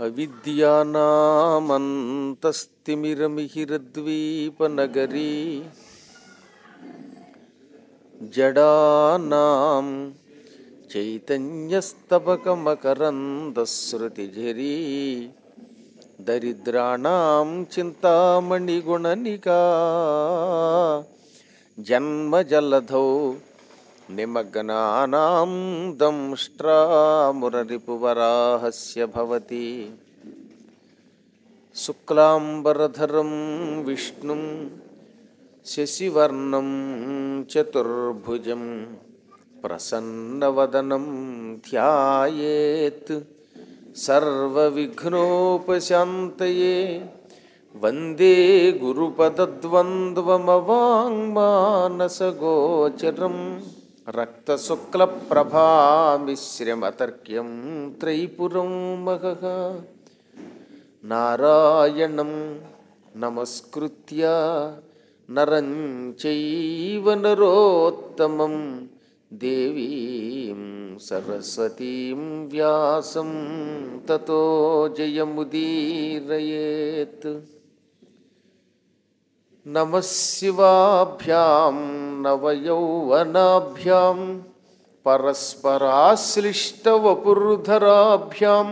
అవిద్యానామంతస్తిమిరమిహిరద్వీపనగరీ జడానాం చైతన్యస్తబకమకరందశ్రుతిఝరీ దరిద్రాణం చింతామణిగుణనికా జన్మజలధౌ నిమగ్నానాం దంష్ట్రామురరిపువరాహస్య భవతి శుక్లాంబరధరం విష్ణుం శశివర్ణం చతుర్భుజం ప్రసన్నవదనం ధ్యాయేత్ సర్వవిఘ్నోపశాంతయే వందే గురుపదద్వంద్వమవాङ्మానసగోచరం రక్తశుక్లప్రభామిశ్రమతర్క్యం త్రైపురం మహః నారాయణం నమస్కృత్య నరం చైవ నరోత్తమం దేవీం సరస్వతీం వ్యాసం తతో జయముదీరయేత్ నమశివాభ్యాం నవయౌవనాభ్యాం పరస్పరాశ్లిష్టవపుర్ధరాభ్యాం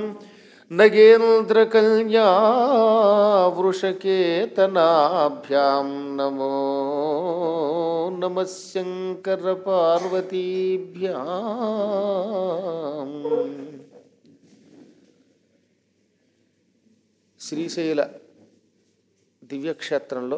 నగేంద్రకల్యావృషకేతనాభ్యాం నమో నమ శంకరపార్వతీభ్యాం శ్రీశైల దివ్యక్షేత్రంలో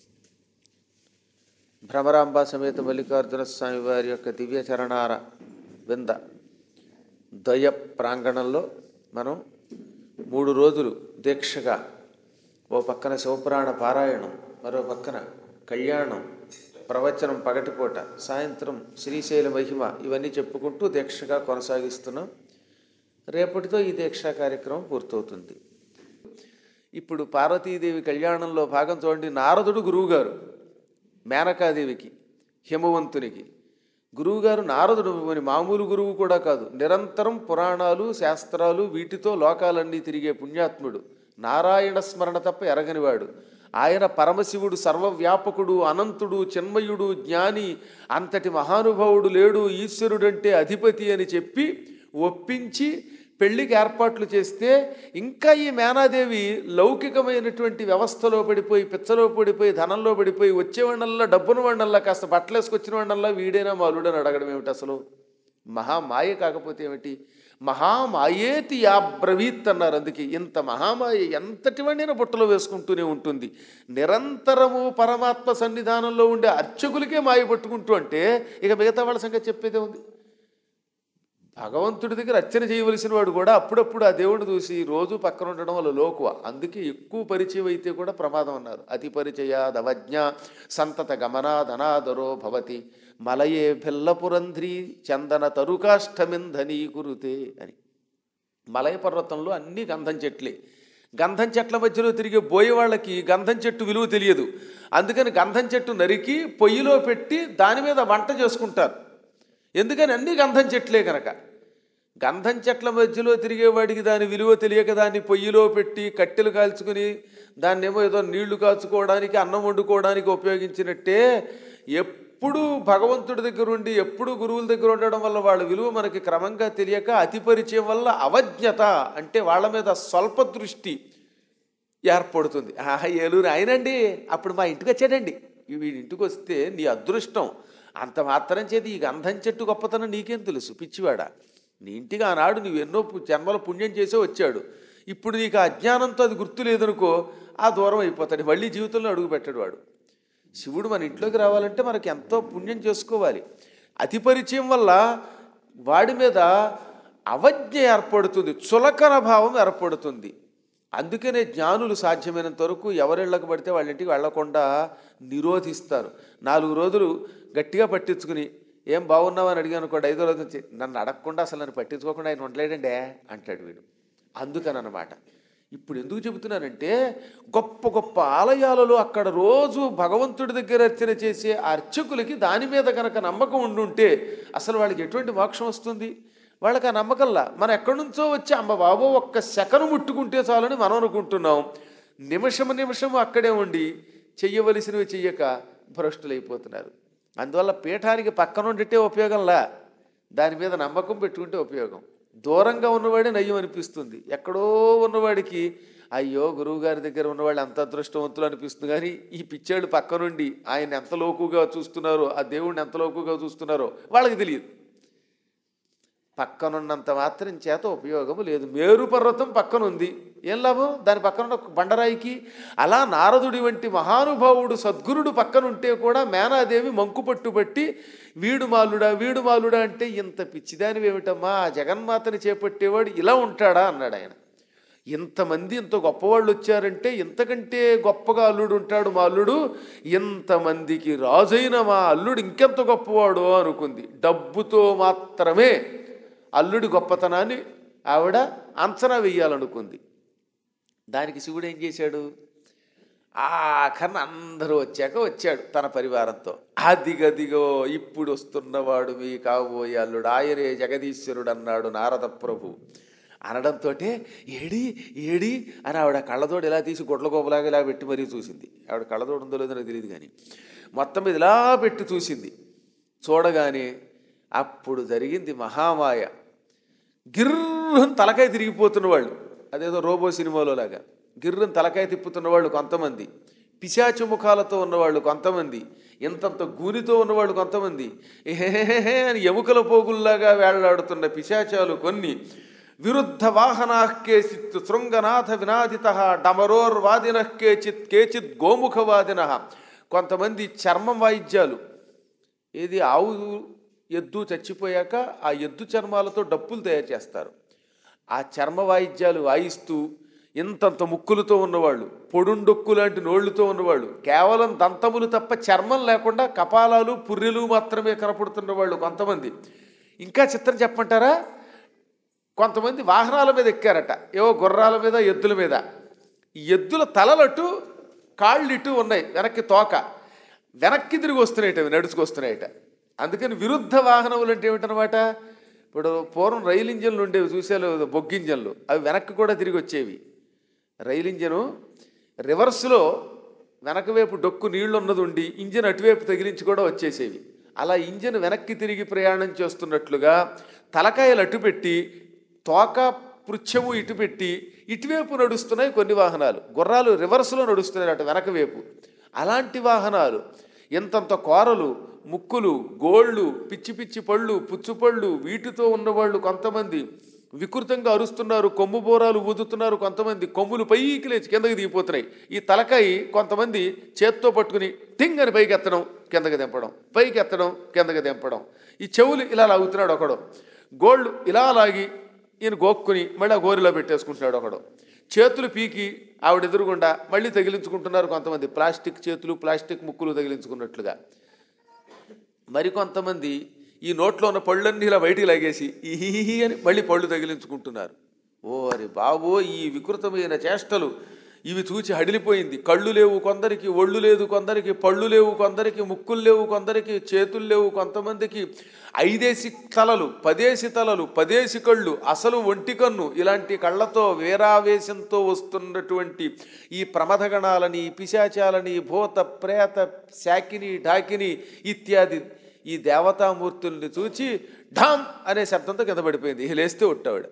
భ్రమరాంబ సమేత మల్లికార్జున స్వామి వారి యొక్క దివ్య చరణార వింద ద్వయ ప్రాంగణంలో మనం మూడు రోజులు దీక్షగా ఓ పక్కన శివపురాణ పారాయణం మరో పక్కన కళ్యాణం ప్రవచనం పగటిపూట సాయంత్రం శ్రీశైల మహిమ ఇవన్నీ చెప్పుకుంటూ దీక్షగా కొనసాగిస్తున్నాం రేపటితో ఈ దీక్షా కార్యక్రమం పూర్తవుతుంది ఇప్పుడు పార్వతీదేవి కళ్యాణంలో భాగం చూడండి నారదుడు గురువుగారు మేనకాదేవికి హిమవంతునికి గురువుగారు నారదుడు మరి మామూలు గురువు కూడా కాదు నిరంతరం పురాణాలు శాస్త్రాలు వీటితో లోకాలన్నీ తిరిగే పుణ్యాత్ముడు నారాయణ స్మరణ తప్ప ఎరగనివాడు ఆయన పరమశివుడు సర్వవ్యాపకుడు అనంతుడు చిన్మయుడు జ్ఞాని అంతటి మహానుభావుడు లేడు ఈశ్వరుడంటే అధిపతి అని చెప్పి ఒప్పించి పెళ్లికి ఏర్పాట్లు చేస్తే ఇంకా ఈ మేనాదేవి లౌకికమైనటువంటి వ్యవస్థలో పడిపోయి పిచ్చలో పడిపోయి ధనంలో పడిపోయి వచ్చేవాళ్ళల్లా డబ్బున వాడినల్లా కాస్త బట్టలేసుకొచ్చిన వాడినల్లా వీడైనా మాలుడని అడగడం ఏమిటి అసలు మహామాయ కాకపోతే ఏమిటి మహామాయేతి యా బ్రవీత్ అన్నారు అందుకే ఇంత మహామాయ ఎంతటి వాడినైనా బుట్టలో వేసుకుంటూనే ఉంటుంది నిరంతరము పరమాత్మ సన్నిధానంలో ఉండే అర్చకులకే మాయ పట్టుకుంటూ అంటే ఇక మిగతా వాళ్ళ సంగతి చెప్పేదే ఉంది భగవంతుడి దగ్గర అర్చన చేయవలసిన వాడు కూడా అప్పుడప్పుడు ఆ దేవుడిని చూసి రోజు పక్కన ఉండడం వల్ల లోకువ అందుకే ఎక్కువ పరిచయం అయితే కూడా ప్రమాదం అన్నారు అతి పరిచయాదవజ్ఞ సంతత గమనాదనాదరో భవతి మలయే భిల్లపురంధ్రి చందన తరుకాష్టమింధనీ కురుతే అని మలయ పర్వతంలో అన్ని గంధం చెట్లే గంధం చెట్ల మధ్యలో తిరిగే బోయే వాళ్ళకి గంధం చెట్టు విలువ తెలియదు అందుకని గంధం చెట్టు నరికి పొయ్యిలో పెట్టి దాని మీద వంట చేసుకుంటారు ఎందుకని అన్ని గంధం చెట్లే కనుక గంధం చెట్ల మధ్యలో తిరిగేవాడికి దాని విలువ తెలియక దాన్ని పొయ్యిలో పెట్టి కట్టెలు కాల్చుకుని దాన్ని ఏమో ఏదో నీళ్లు కాచుకోవడానికి అన్నం వండుకోవడానికి ఉపయోగించినట్టే ఎప్పుడు భగవంతుడి దగ్గర ఉండి ఎప్పుడు గురువుల దగ్గర ఉండడం వల్ల వాళ్ళ విలువ మనకి క్రమంగా తెలియక అతి పరిచయం వల్ల అవజ్ఞత అంటే వాళ్ళ మీద స్వల్ప దృష్టి ఏర్పడుతుంది ఆహా ఏలూరు ఆయనండి అప్పుడు మా ఇంటికి వచ్చాడండి వీడి ఇంటికి వస్తే నీ అదృష్టం అంత మాత్రం చేతి ఈ గంధం చెట్టు గొప్పతనం నీకేం తెలుసు పిచ్చివాడా నీ ఇంటికి ఆనాడు నువ్వు ఎన్నో పు- జన్మల పుణ్యం చేసే వచ్చాడు ఇప్పుడు నీకు ఆ అజ్ఞానంతో అది గుర్తు లేదనుకో ఆ దూరం అయిపోతాడు మళ్ళీ జీవితంలో అడుగు పెట్టాడు వాడు శివుడు మన ఇంట్లోకి రావాలంటే మనకి ఎంతో పుణ్యం చేసుకోవాలి అతి పరిచయం వల్ల వాడి మీద అవజ్ఞ ఏర్పడుతుంది చులకన భావం ఏర్పడుతుంది అందుకనే జ్ఞానులు సాధ్యమైనంత వరకు ఎవరిళ్ళకి పడితే వాళ్ళ ఇంటికి వెళ్లకుండా నిరోధిస్తారు నాలుగు రోజులు గట్టిగా పట్టించుకుని ఏం బాగున్నావని అడిగాను అనుకోండి ఐదో రోజు వచ్చి నన్ను అడగకుండా అసలు నన్ను పట్టించుకోకుండా ఆయన ఉండలేడండే అంటాడు వీడు అందుకనమాట ఇప్పుడు ఎందుకు చెబుతున్నానంటే గొప్ప గొప్ప ఆలయాలలో అక్కడ రోజు భగవంతుడి దగ్గర అర్చన చేసే ఆ అర్చకులకి దాని మీద కనుక నమ్మకం ఉండుంటే అసలు వాళ్ళకి ఎటువంటి మోక్షం వస్తుంది వాళ్ళకి ఆ నమ్మకంలా మనం ఎక్కడి నుంచో వచ్చి అమ్మ బాబో ఒక్క సెకను ముట్టుకుంటే చాలని మనం అనుకుంటున్నాం నిమిషము నిమిషము అక్కడే ఉండి చెయ్యవలసినవి చెయ్యక భ్రష్టులైపోతున్నారు అందువల్ల పీఠానికి పక్కన ఉండితే ఉపయోగంలా దాని మీద నమ్మకం పెట్టుకుంటే ఉపయోగం దూరంగా ఉన్నవాడే నయ్యం అనిపిస్తుంది ఎక్కడో ఉన్నవాడికి అయ్యో గురువుగారి దగ్గర ఉన్నవాళ్ళు ఎంత అదృష్టవంతులు అనిపిస్తుంది కానీ ఈ పిచ్చాడు పక్క నుండి ఆయన ఎంత లోకుగా చూస్తున్నారో ఆ దేవుడిని ఎంత లోకుగా చూస్తున్నారో వాళ్ళకి తెలియదు పక్కనున్నంత మాత్రం చేత ఉపయోగము లేదు మేరు పర్వతం పక్కన ఉంది ఏం లాభం దాని పక్కన ఉన్న బండరాయికి అలా నారదుడి వంటి మహానుభావుడు సద్గురుడు పక్కనుంటే కూడా మేనాదేవి మంకు పట్టుబట్టి వీడు మాలుడా వీడు మాలుడా అంటే ఇంత పిచ్చిదానివి ఏమిటమ్మా ఆ జగన్మాతని చేపట్టేవాడు ఇలా ఉంటాడా అన్నాడు ఆయన ఇంతమంది ఇంత గొప్పవాళ్ళు వచ్చారంటే ఇంతకంటే గొప్పగా అల్లుడు ఉంటాడు మా అల్లుడు ఇంతమందికి రాజైన మా అల్లుడు ఇంకెంత గొప్పవాడు అనుకుంది డబ్బుతో మాత్రమే అల్లుడి గొప్పతనాన్ని ఆవిడ అంచనా వెయ్యాలనుకుంది దానికి శివుడు ఏం చేశాడు ఆఖరణ అందరూ వచ్చాక వచ్చాడు తన పరివారంతో అదిగదిగో ఇప్పుడు వస్తున్నవాడు మీ కాబోయే అల్లుడు ఆయనే జగదీశ్వరుడు అన్నాడు నారద ప్రభు అనడంతో ఏడి ఏడి అని ఆవిడ కళ్ళతోడు ఇలా తీసి గుడ్ల గోపలాగా ఇలా పెట్టి మరీ చూసింది ఆవిడ కళ్ళతోడు ఉందో లేదో నాకు తెలియదు కానీ మొత్తం మీద ఇలా పెట్టి చూసింది చూడగానే అప్పుడు జరిగింది మహామాయ గిర్రని తలకాయ తిరిగిపోతున్న వాళ్ళు అదేదో రోబో సినిమాలో లాగా గిర్రని తలకాయ తిప్పుతున్న వాళ్ళు కొంతమంది పిశాచు ముఖాలతో ఉన్నవాళ్ళు కొంతమంది ఇంతంత గూనితో ఉన్నవాళ్ళు కొంతమంది ఏహే అని ఎముకల పోగుల్లాగా వేళ్లాడుతున్న పిశాచాలు కొన్ని విరుద్ధ వాహనా కేచిత్ శృంగనాథ వినాదిత డమరోర్వాదిన కేచిత్ కేచిత్ గోముఖవాదిన కొంతమంది చర్మం వాయిద్యాలు ఏది ఆవు ఎద్దు చచ్చిపోయాక ఆ ఎద్దు చర్మాలతో డప్పులు తయారు చేస్తారు ఆ చర్మ వాయిద్యాలు వాయిస్తూ ఇంతంత ముక్కులతో ఉన్నవాళ్ళు పొడుండొక్కు లాంటి నోళ్లతో ఉన్నవాళ్ళు కేవలం దంతములు తప్ప చర్మం లేకుండా కపాలాలు పుర్రెలు మాత్రమే కనపడుతున్న వాళ్ళు కొంతమంది ఇంకా చిత్రం చెప్పంటారా కొంతమంది వాహనాల మీద ఎక్కారట ఏవో గుర్రాల మీద ఎద్దుల మీద ఈ ఎద్దుల తలలటు కాళ్ళు ఇటు ఉన్నాయి వెనక్కి తోక వెనక్కి తిరిగి వస్తున్నాయట అవి నడుచుకొస్తున్నాయట అందుకని విరుద్ధ వాహనములు అంటే ఏమిటనమాట ఇప్పుడు పూర్వం రైలు ఇంజన్లు ఉండేవి చూసేలు బొగ్గు ఇంజన్లు అవి వెనక్కి కూడా తిరిగి వచ్చేవి రైలు ఇంజను రివర్స్లో వెనక వైపు డొక్కు నీళ్లు ఉన్నది ఉండి ఇంజన్ అటువైపు తగిలించి కూడా వచ్చేసేవి అలా ఇంజన్ వెనక్కి తిరిగి ప్రయాణం చేస్తున్నట్లుగా తలకాయలు అటు పెట్టి తోక పృచ్ఛము ఇటు పెట్టి ఇటువైపు నడుస్తున్నాయి కొన్ని వాహనాలు గుర్రాలు రివర్స్లో నడుస్తున్నాయి అటు వెనక వైపు అలాంటి వాహనాలు ఇంతంత కోరలు ముక్కులు గోళ్ళు పిచ్చి పిచ్చి పళ్ళు పుచ్చుపళ్ళు వీటితో ఉన్నవాళ్ళు కొంతమంది వికృతంగా అరుస్తున్నారు కొమ్ము బోరాలు ఊదుతున్నారు కొంతమంది కొమ్ములు పైకి లేచి కిందకి దిగిపోతున్నాయి ఈ తలకాయ కొంతమంది చేత్తో పట్టుకుని టింగ్ అని పైకి ఎత్తడం కిందకి దింపడం పైకి ఎత్తడం కిందకి దింపడం ఈ చెవులు ఇలా లాగుతున్నాడు ఒకడు గోళ్ళు ఇలా లాగి ఈయన గోక్కుని మళ్ళీ ఆ గోరిలో పెట్టేసుకుంటున్నాడు ఒకడు చేతులు పీకి ఆవిడ ఎదురుగుండా మళ్ళీ తగిలించుకుంటున్నారు కొంతమంది ప్లాస్టిక్ చేతులు ప్లాస్టిక్ ముక్కులు తగిలించుకున్నట్లుగా మరికొంతమంది ఈ నోట్లో ఉన్న పళ్ళన్నీ ఇలా బయటికి లాగేసి ఈ అని మళ్ళీ పళ్ళు తగిలించుకుంటున్నారు ఓ అరే బాబో ఈ వికృతమైన చేష్టలు ఇవి చూచి హడిలిపోయింది కళ్ళు లేవు కొందరికి ఒళ్ళు లేదు కొందరికి పళ్ళు లేవు కొందరికి ముక్కులు లేవు కొందరికి చేతులు లేవు కొంతమందికి ఐదేసి తలలు పదేసి తలలు పదేసి కళ్ళు అసలు ఒంటి కన్ను ఇలాంటి కళ్ళతో వీరావేశంతో వస్తున్నటువంటి ఈ ప్రమథగణాలని పిశాచాలని భూత ప్రేత శాకిని ఢాకిని ఇత్యాది ఈ దేవతామూర్తుల్ని చూచి ఢామ్ అనే శబ్దంతో కింద పడిపోయింది ఇహ లేస్తే ఉట్టావిడ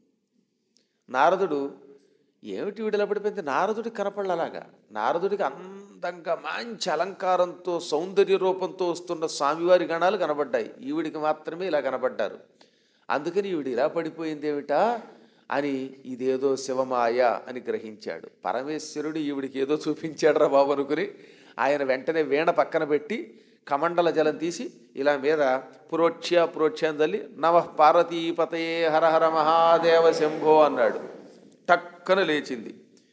నారదుడు ఏమిటి వీడిలా పడిపోయింది నారదుడికి కనపడలాగా నారదుడికి అందంగా మంచి అలంకారంతో సౌందర్య రూపంతో వస్తున్న స్వామివారి గణాలు కనబడ్డాయి ఈవిడికి మాత్రమే ఇలా కనబడ్డారు అందుకని ఈవిడ ఇలా పడిపోయింది ఏమిటా అని ఇదేదో శివమాయ అని గ్రహించాడు పరమేశ్వరుడు ఈవిడికి ఏదో చూపించాడు రా బాబు అనుకుని ఆయన వెంటనే వీణ పక్కన పెట్టి కమండల జలం తీసి ఇలా మీద పురోక్ష పురోక్షం తల్లి నవ పార్వతీపతయే హర హర మహాదేవ శంభో అన్నాడు టక్కన లేచింది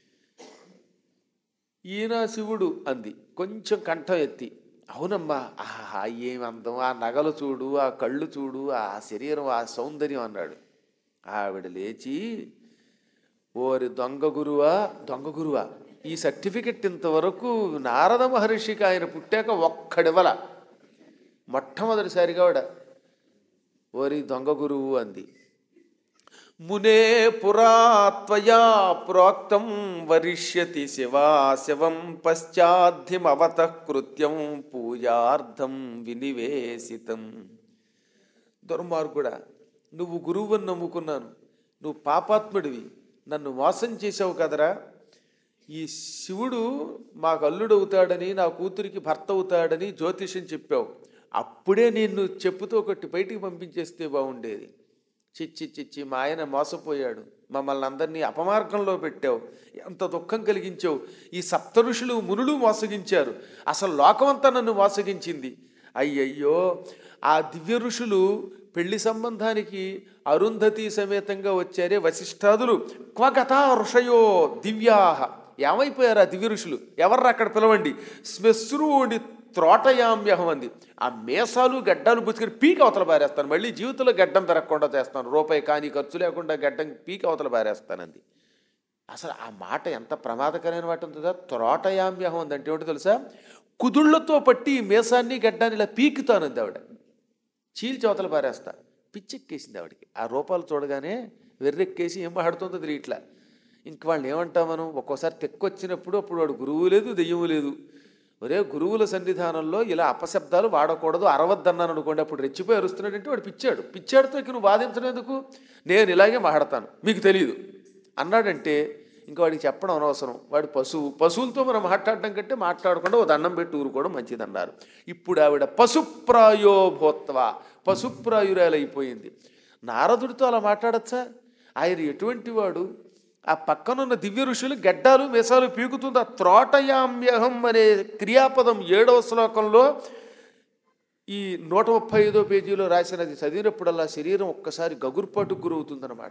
ఈయన శివుడు అంది కొంచెం కంఠం ఎత్తి అవునమ్మా ఆహా ఏం అందం ఆ నగలు చూడు ఆ కళ్ళు చూడు ఆ శరీరం ఆ సౌందర్యం అన్నాడు ఆవిడ లేచి ఓరి దొంగ గురువా దొంగ గురువా ఈ సర్టిఫికెట్ ఇంతవరకు నారద మహర్షికి ఆయన పుట్టాక ఒక్కడివల మొట్టమొదటిసారిగా ఆవిడ ఓరి దొంగ గురువు అంది మునే పురా త్వయా ప్రోక్తం వరిష్యతి శివా శివం పశ్చాద్ధిమవత కృత్యం పూజార్థం వినివేశితం దుర్మార్గుడా నువ్వు గురువుని నమ్ముకున్నాను నువ్వు పాపాత్ముడివి నన్ను మోసం చేసావు కదరా ఈ శివుడు మాకు అల్లుడు అవుతాడని నా కూతురికి భర్త అవుతాడని జ్యోతిష్యం చెప్పావు అప్పుడే నిన్ను చెప్పుతో కొట్టి బయటికి పంపించేస్తే బాగుండేది చిచ్చి చిచ్చి మా ఆయన మోసపోయాడు మమ్మల్ని అందరినీ అపమార్గంలో పెట్టావు ఎంత దుఃఖం కలిగించావు ఈ సప్త ఋషులు మునులు మోసగించారు అసలు లోకమంతా నన్ను మోసగించింది అయ్యయ్యో ఆ దివ్య ఋషులు పెళ్లి సంబంధానికి అరుంధతి సమేతంగా వచ్చారే వశిష్ఠాదులు క్వగతా ఋషయో దివ్యాహ ఏమైపోయారు ఆ దివ్య ఋషులు ఎవర్రా అక్కడ పిలవండి శ్మశ్రువుని త్రోటయామ్యహం అంది ఆ మేసాలు గడ్డాలు పుచ్చుకొని పీక అవతల పారేస్తాను మళ్ళీ జీవితంలో గడ్డం పెరగకుండా చేస్తాను రూపాయి కానీ ఖర్చు లేకుండా గడ్డం పీక అవతల పారేస్తానంది అసలు ఆ మాట ఎంత ప్రమాదకరమైన మాట ఉంటుందా త్రోటయామ్యహం ఉంది అంటే ఏమిటో తెలుసా కుదుళ్లతో పట్టి ఈ మేసాన్ని గడ్డాన్ని ఇలా పీకుతానంది ఆవిడ చీల్చి అవతల పారేస్తా పిచ్చెక్కేసింది ఆవిడకి ఆ రూపాలు చూడగానే వెర్రెక్కేసి ఏం మాడుతుందో తెలియట్లా ఇంక వాళ్ళని ఏమంటాం మనం ఒక్కోసారి తెక్కొచ్చినప్పుడు అప్పుడు వాడు గురువు లేదు దెయ్యము లేదు ఒరే గురువుల సన్నిధానంలో ఇలా అపశబ్దాలు వాడకూడదు అరవద్దన్నాను అనుకోండి అప్పుడు రెచ్చిపోయి అరుస్తున్నాడంటే వాడు పిచ్చాడు పిచ్చాడుతో ఇక నువ్వు వాదించడం ఎందుకు నేను ఇలాగే మాట్లాడతాను మీకు తెలియదు అన్నాడంటే ఇంకా వాడికి చెప్పడం అనవసరం వాడి పశువు పశువులతో మనం మాట్లాడడం కంటే మాట్లాడకుండా ఓ దండం పెట్టి ఊరుకోవడం మంచిదన్నారు ఇప్పుడు ఆవిడ పశుప్రాయో భూత్వ పశుప్రాయురాలైపోయింది నారదుడితో అలా మాట్లాడచ్చా ఆయన ఎటువంటి వాడు ఆ పక్కనున్న దివ్య ఋషులు గడ్డాలు మెసాలు పీకుతుంది ఆ త్రోటయామ్యహం అనే క్రియాపదం ఏడవ శ్లోకంలో ఈ నూట ముప్పై ఐదో పేజీలో రాసినది చదివినప్పుడల్లా శరీరం ఒక్కసారి గగుర్పాటుకు గురవుతుందన్నమాట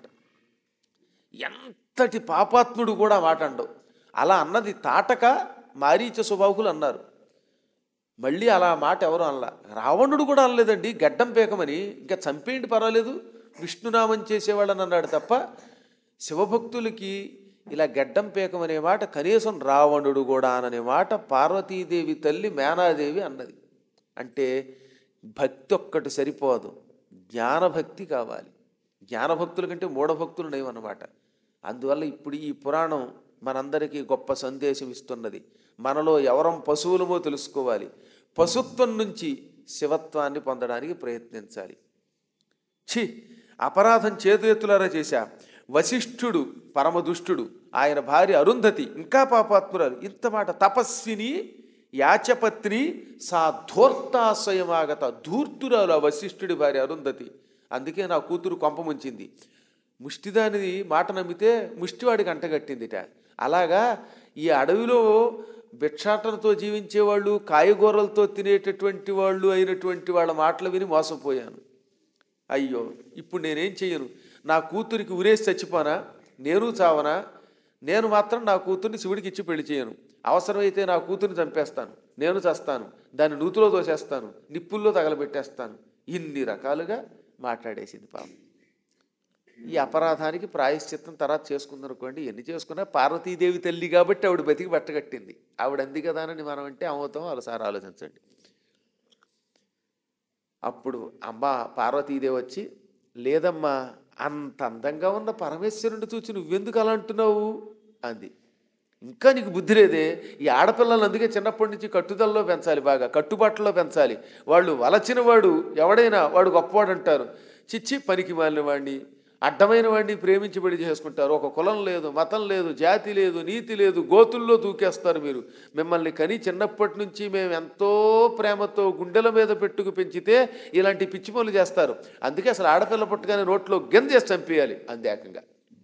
ఎంతటి పాపాత్ముడు కూడా మాట అండవు అలా అన్నది తాటక మారీచ స్వభావుకులు అన్నారు మళ్ళీ అలా మాట ఎవరు అనలా రావణుడు కూడా అనలేదండి గడ్డం పేకమని ఇంకా చంపేయండి పర్వాలేదు విష్ణునామం చేసేవాళ్ళని అన్నాడు తప్ప శివభక్తులకి ఇలా గడ్డం పేకమనే మాట కనీసం రావణుడు కూడా అననే మాట పార్వతీదేవి తల్లి మేనాదేవి అన్నది అంటే భక్తి ఒక్కటి సరిపోదు జ్ఞానభక్తి కావాలి జ్ఞానభక్తుల కంటే మూఢభక్తులు నయమన్నమాట అందువల్ల ఇప్పుడు ఈ పురాణం మనందరికీ గొప్ప సందేశం ఇస్తున్నది మనలో ఎవరం పశువులమో తెలుసుకోవాలి పశుత్వం నుంచి శివత్వాన్ని పొందడానికి ప్రయత్నించాలి ఛీ అపరాధం చేతులెత్తులారా చేశా వశిష్ఠుడు పరమదుష్టుడు ఆయన భార్య అరుంధతి ఇంకా పాపాత్మురాలు ఇంత మాట తపస్విని యాచపత్ని సా ధూర్తాశ్వయమాగత ధూర్తురాలు ఆ వశిష్ఠుడి భార్య అరుంధతి అందుకే నా కూతురు కొంప ముంచింది ముష్టిదానిది మాట నమ్మితే ముష్టివాడికి అంటగట్టిందిట అలాగా ఈ అడవిలో భిక్షాటనతో జీవించేవాళ్ళు కాయగూరలతో తినేటటువంటి వాళ్ళు అయినటువంటి వాళ్ళ మాటలు విని మోసపోయాను అయ్యో ఇప్పుడు నేనేం చెయ్యను నా కూతురికి ఉరేసి చచ్చిపోనా నేను చావనా నేను మాత్రం నా కూతుర్ని శివుడికి ఇచ్చి పెళ్లి చేయను అవసరమైతే నా కూతుర్ని చంపేస్తాను నేను చస్తాను దాన్ని నూతులో తోసేస్తాను నిప్పుల్లో తగలబెట్టేస్తాను ఇన్ని రకాలుగా మాట్లాడేసింది పాపం ఈ అపరాధానికి ప్రాయశ్చిత్తం తర్వాత చేసుకుందనుకోండి ఎన్ని చేసుకున్నా పార్వతీదేవి తల్లి కాబట్టి ఆవిడ బతికి బట్టగట్టింది ఆవిడ అంది కదా అని మనం అంటే అవుతాం ఒకసారి ఆలోచించండి అప్పుడు అమ్మ పార్వతీదేవి వచ్చి లేదమ్మా అంత అందంగా ఉన్న పరమేశ్వరుని చూచి నువ్వెందుకు అలా అంటున్నావు అంది ఇంకా నీకు బుద్ధి లేదే ఈ ఆడపిల్లలు అందుకే చిన్నప్పటి నుంచి కట్టుదలలో పెంచాలి బాగా కట్టుబాటులో పెంచాలి వాళ్ళు వలచిన వాడు ఎవడైనా వాడు గొప్పవాడు అంటారు చిచ్చి పనికి మాలిన వాడిని అడ్డమైన వాడిని ప్రేమించి పెళ్లి చేసుకుంటారు ఒక కులం లేదు మతం లేదు జాతి లేదు నీతి లేదు గోతుల్లో దూకేస్తారు మీరు మిమ్మల్ని కని చిన్నప్పటి నుంచి మేము ఎంతో ప్రేమతో గుండెల మీద పెట్టుకు పెంచితే ఇలాంటి పిచ్చి పనులు చేస్తారు అందుకే అసలు ఆడపిల్ల పుట్టగానే నోట్లో గంజేసి చంపేయాలి అందేకంగా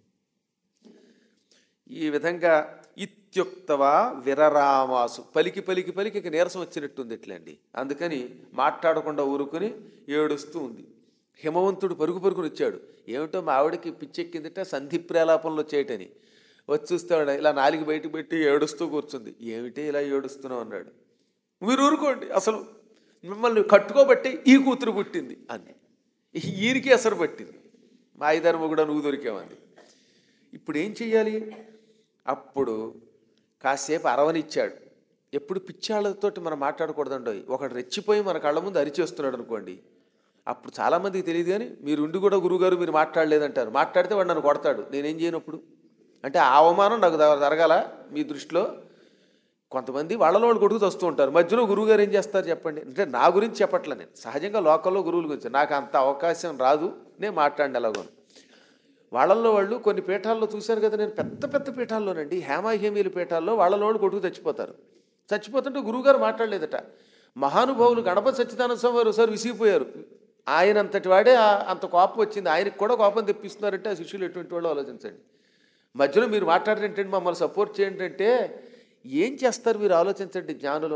ఈ విధంగా ఇత్యుక్తవా విరరామాసు పలికి పలికి పలికి ఇక నీరసం వచ్చినట్టుంది ఇట్లండి అందుకని మాట్లాడకుండా ఊరుకుని ఏడుస్తూ ఉంది హిమవంతుడు పరుగు పరుగుని వచ్చాడు ఏమిటో మా ఆవిడకి పిచ్చెక్కిందిట సంధి ప్రేలాపంలో చేయటని వచ్చి చూస్తాడు ఇలా నాలుగు బయటకు పెట్టి ఏడుస్తూ కూర్చుంది ఏమిటి ఇలా ఏడుస్తున్నావు అన్నాడు మీరు ఊరుకోండి అసలు మిమ్మల్ని కట్టుకోబట్టి ఈ కూతురు పుట్టింది అంది ఈయనకి అసలు పట్టింది మా ఐదారు కూడా నువ్వు దొరికామంది ఇప్పుడు ఏం చెయ్యాలి అప్పుడు కాసేపు అరవనిచ్చాడు ఎప్పుడు పిచ్చాళ్ళతోటి మనం మాట్లాడకూడదండోయ్ ఒకడు రెచ్చిపోయి మన కళ్ళ ముందు అరిచేస్తున్నాడు అనుకోండి అప్పుడు చాలామందికి తెలియదు కానీ మీరు ఉండి కూడా గురువుగారు మీరు మాట్లాడలేదంటారు మాట్లాడితే వాడు నన్ను కొడతాడు నేనేం చేయనప్పుడు అంటే ఆ అవమానం నాకు జ- జరగాల మీ దృష్టిలో కొంతమంది వాళ్ళలో వాళ్ళు కొడుకు వస్తూ ఉంటారు మధ్యలో గురువు గారు ఏం చేస్తారు చెప్పండి అంటే నా గురించి చెప్పట్లే నేను సహజంగా లోకల్లో గురువుల గురించి నాకు అంత అవకాశం రాదు నేను మాట్లాడిన ఎలాగోను వాళ్ళల్లో వాళ్ళు కొన్ని పీఠాల్లో చూశారు కదా నేను పెద్ద పెద్ద పీఠాల్లోనండి హేమాహేమీల పీఠాల్లో వాళ్ళలో వాళ్ళు కొడుకు చచ్చిపోతారు చచ్చిపోతుంటే గురువుగారు మాట్లాడలేదట మహానుభావులు గణపతి సత్యనారాయణ స్వామి వారు ఒకసారి విసిగిపోయారు ఆయన అంతటి వాడే ఆ- అంత కోపం వచ్చింది ఆయనకు కూడా కోపం తెప్పిస్తున్నారంటే ఆ శిష్యులు ఎటువంటి వాళ్ళు ఆలోచించండి మధ్యలో మీరు మాట్లాడరేంటంటే మమ్మల్ని సపోర్ట్ చేయండి అంటే ఏం చేస్తారు మీరు ఆలోచించండి జ్ఞానులు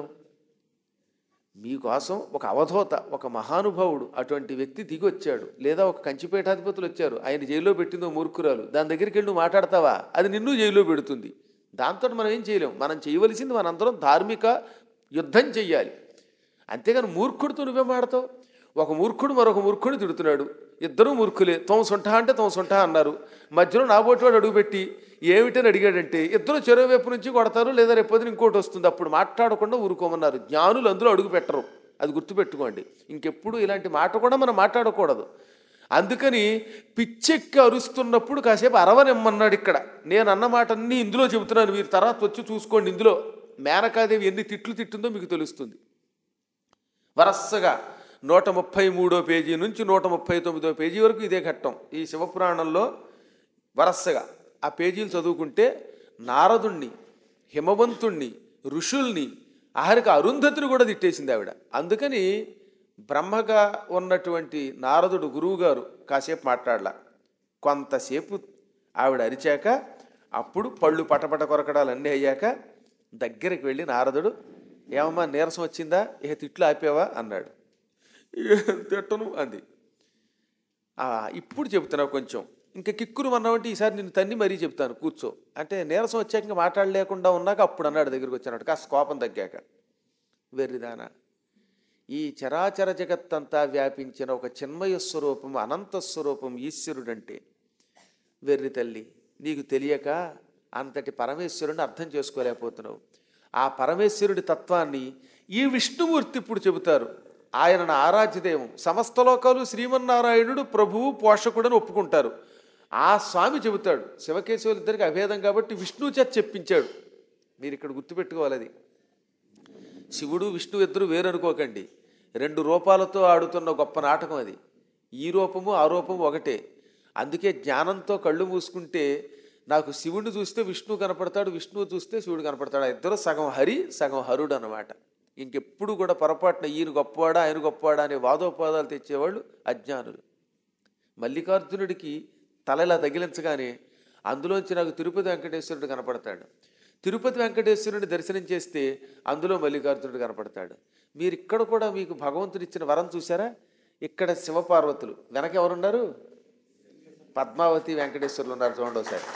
మీకోసం ఒక అవధూత ఒక మహానుభావుడు అటువంటి వ్యక్తి దిగి వచ్చాడు లేదా ఒక కంచిపేటాధిపతులు వచ్చారు ఆయన జైల్లో పెట్టిందో మూర్ఖురాలు దాని దగ్గరికి వెళ్ళి నువ్వు మాట్లాడతావా అది నిన్ను జైల్లో పెడుతుంది దాంతో మనం ఏం చేయలేం మనం చేయవలసింది మనందరం ధార్మిక యుద్ధం చెయ్యాలి అంతేగాని మూర్ఖుడితో నువ్వే మాడతావు ఒక మూర్ఖుడు మరొక మూర్ఖుడిని తిడుతున్నాడు ఇద్దరూ మూర్ఖులే తమ సొంట అంటే తమ సొంట అన్నారు మధ్యలో నాబోటివాడు అడుగుపెట్టి ఏమిటని అడిగాడంటే ఇద్దరు చెరువు వైపు నుంచి కొడతారు లేదా రేపొద్దున ఇంకోటి వస్తుంది అప్పుడు మాట్లాడకుండా ఊరుకోమన్నారు జ్ఞానులు అందులో అడుగు పెట్టరు అది గుర్తుపెట్టుకోండి ఇంకెప్పుడు ఇలాంటి మాట కూడా మనం మాట్లాడకూడదు అందుకని పిచ్చెక్కి అరుస్తున్నప్పుడు కాసేపు అరవనిమ్మన్నాడు ఇక్కడ నేను అన్న మాట అన్నీ ఇందులో చెబుతున్నాను మీరు తర్వాత వచ్చి చూసుకోండి ఇందులో మేనకాదేవి ఎన్ని తిట్లు తిట్టిందో మీకు తెలుస్తుంది వరసగా నూట ముప్పై మూడో పేజీ నుంచి నూట ముప్పై తొమ్మిదో పేజీ వరకు ఇదే ఘట్టం ఈ శివపురాణంలో వరసగా ఆ పేజీలు చదువుకుంటే నారదుణ్ణి హిమవంతుణ్ణి ఋషుల్ని ఆఖరికి అరుంధతిని కూడా తిట్టేసింది ఆవిడ అందుకని బ్రహ్మగా ఉన్నటువంటి నారదుడు గురువుగారు కాసేపు మాట్లాడలా కొంతసేపు ఆవిడ అరిచాక అప్పుడు పళ్ళు పటపట కొరకడాలు అన్నీ అయ్యాక దగ్గరికి వెళ్ళి నారదుడు ఏమమ్మా నీరసం వచ్చిందా ఇక తిట్లు ఆపావా అన్నాడు "ఏం తిట్టను అంది "ఆ, ఇప్పుడు చెప్తున్నా కొంచెం ఇంకా కిక్కురు అన్నావంటే ఈసారి నిన్ను తన్ని మరీ చెప్తాను కూర్చో అంటే నీరసం వచ్చాక ఇంకా మాట్లాడలేకుండా ఉన్నాక అప్పుడు అన్నాడు దగ్గరికి వచ్చినట్టు కాస్త కోపం తగ్గాక వెర్రిదానా ఈ చరాచర జగత్తంతా వ్యాపించిన ఒక చిన్మయ స్వరూపం అనంత స్వరూపం ఈశ్వరుడంటే వెర్రి తల్లి నీకు తెలియక అంతటి పరమేశ్వరుని అర్థం చేసుకోలేకపోతున్నావు ఆ పరమేశ్వరుడి తత్వాన్ని ఈ విష్ణుమూర్తి ఇప్పుడు చెబుతారు ఆయన నా ఆరాధ్యదేవం సమస్త లోకాలు శ్రీమన్నారాయణుడు ప్రభువు పోషకుడని ఒప్పుకుంటారు ఆ స్వామి చెబుతాడు శివకేశవులు ఇద్దరికి అభేదం కాబట్టి విష్ణువు చేత చెప్పించాడు మీరు ఇక్కడ గుర్తుపెట్టుకోవాలి అది శివుడు విష్ణు ఇద్దరు వేరనుకోకండి రెండు రూపాలతో ఆడుతున్న గొప్ప నాటకం అది ఈ రూపము ఆ రూపము ఒకటే అందుకే జ్ఞానంతో కళ్ళు మూసుకుంటే నాకు శివుడిని చూస్తే విష్ణువు కనపడతాడు విష్ణువు చూస్తే శివుడు కనపడతాడు ఆ ఇద్దరు సగం హరి సగం హరుడు అనమాట ఇంకెప్పుడు కూడా పొరపాటున ఈయన గొప్పవాడా ఆయన గొప్పవాడా అనే వాదోపాదాలు తెచ్చేవాళ్ళు అజ్ఞానులు మల్లికార్జునుడికి తల ఇలా తగిలించగానే అందులోంచి నాకు తిరుపతి వెంకటేశ్వరుడు కనపడతాడు తిరుపతి వెంకటేశ్వరుని దర్శనం చేస్తే అందులో మల్లికార్జునుడు కనపడతాడు మీరు ఇక్కడ కూడా మీకు భగవంతుడు ఇచ్చిన వరం చూసారా ఇక్కడ శివపార్వతులు వెనక ఎవరున్నారు పద్మావతి వెంకటేశ్వరులు ఉన్నారు చూడండి ఒకసారి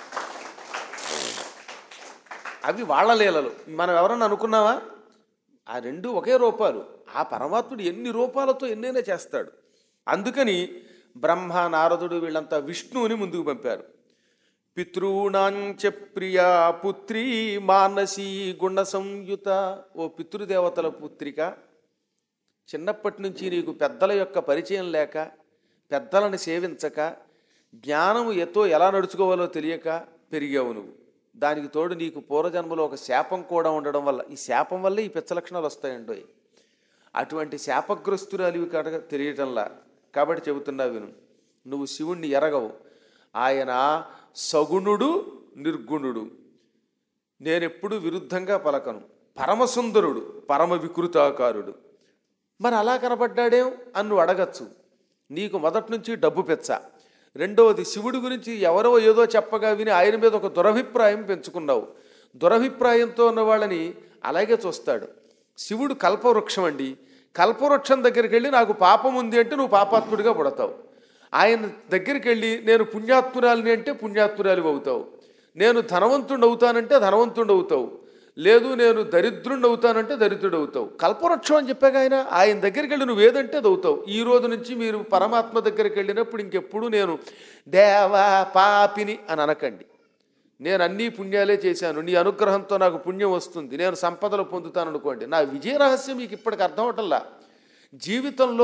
అవి వాళ్ళ లీలలు మనం ఎవరన్నా అనుకున్నావా ఆ రెండు ఒకే రూపాలు ఆ పరమాత్ముడు ఎన్ని రూపాలతో ఎన్నైనా చేస్తాడు అందుకని బ్రహ్మ నారదుడు వీళ్ళంతా విష్ణువుని ముందుకు పంపారు పితృణాంచ ప్రియా పుత్రి మానసీ గుణ సంయుత ఓ పితృదేవతల పుత్రిక చిన్నప్పటి నుంచి నీకు పెద్దల యొక్క పరిచయం లేక పెద్దలను సేవించక జ్ఞానము ఎతో ఎలా నడుచుకోవాలో తెలియక పెరిగావు నువ్వు దానికి తోడు నీకు పూర్వజన్మలో ఒక శాపం కూడా ఉండడం వల్ల ఈ శాపం వల్లే ఈ పిచ్చ లక్షణాలు వస్తాయండో అటువంటి శాపగ్రస్తురాలివి కనుక తెలియటంలా కాబట్టి చెబుతున్నా విను నువ్వు శివుణ్ణి ఎరగవు ఆయన సగుణుడు నిర్గుణుడు నేనెప్పుడు విరుద్ధంగా పలకను పరమసుందరుడు పరమ వికృతాకారుడు మరి అలా కనపడ్డాడేం అని నువ్వు అడగచ్చు నీకు మొదటి నుంచి డబ్బు పెచ్చ రెండవది శివుడి గురించి ఎవరో ఏదో చెప్పగా విని ఆయన మీద ఒక దురభిప్రాయం పెంచుకున్నావు దురభిప్రాయంతో ఉన్న వాళ్ళని అలాగే చూస్తాడు శివుడు కల్పవృక్షం అండి కల్పవృక్షం దగ్గరికి వెళ్ళి నాకు పాపం ఉంది అంటే నువ్వు పాపాత్ముడిగా పుడతావు ఆయన దగ్గరికి వెళ్ళి నేను పుణ్యాత్మురాలిని అంటే పుణ్యాత్మురాలి అవుతావు నేను ధనవంతుడు అవుతానంటే ధనవంతుడు అవుతావు లేదు నేను దరిద్రుడు అవుతానంటే దరిద్రుడు అవుతావు కల్పవృక్షం అని చెప్పాక ఆయన ఆయన దగ్గరికి వెళ్ళి నువ్వు ఏదంటే అది అవుతావు ఈ రోజు నుంచి మీరు పరమాత్మ దగ్గరికి వెళ్ళినప్పుడు ఇంకెప్పుడు నేను దేవా పాపిని అని అనకండి నేను అన్ని పుణ్యాలే చేశాను నీ అనుగ్రహంతో నాకు పుణ్యం వస్తుంది నేను సంపదలు పొందుతాను అనుకోండి నా విజయ రహస్యం మీకు ఇప్పటికి అర్థం అవటంలా జీవితంలో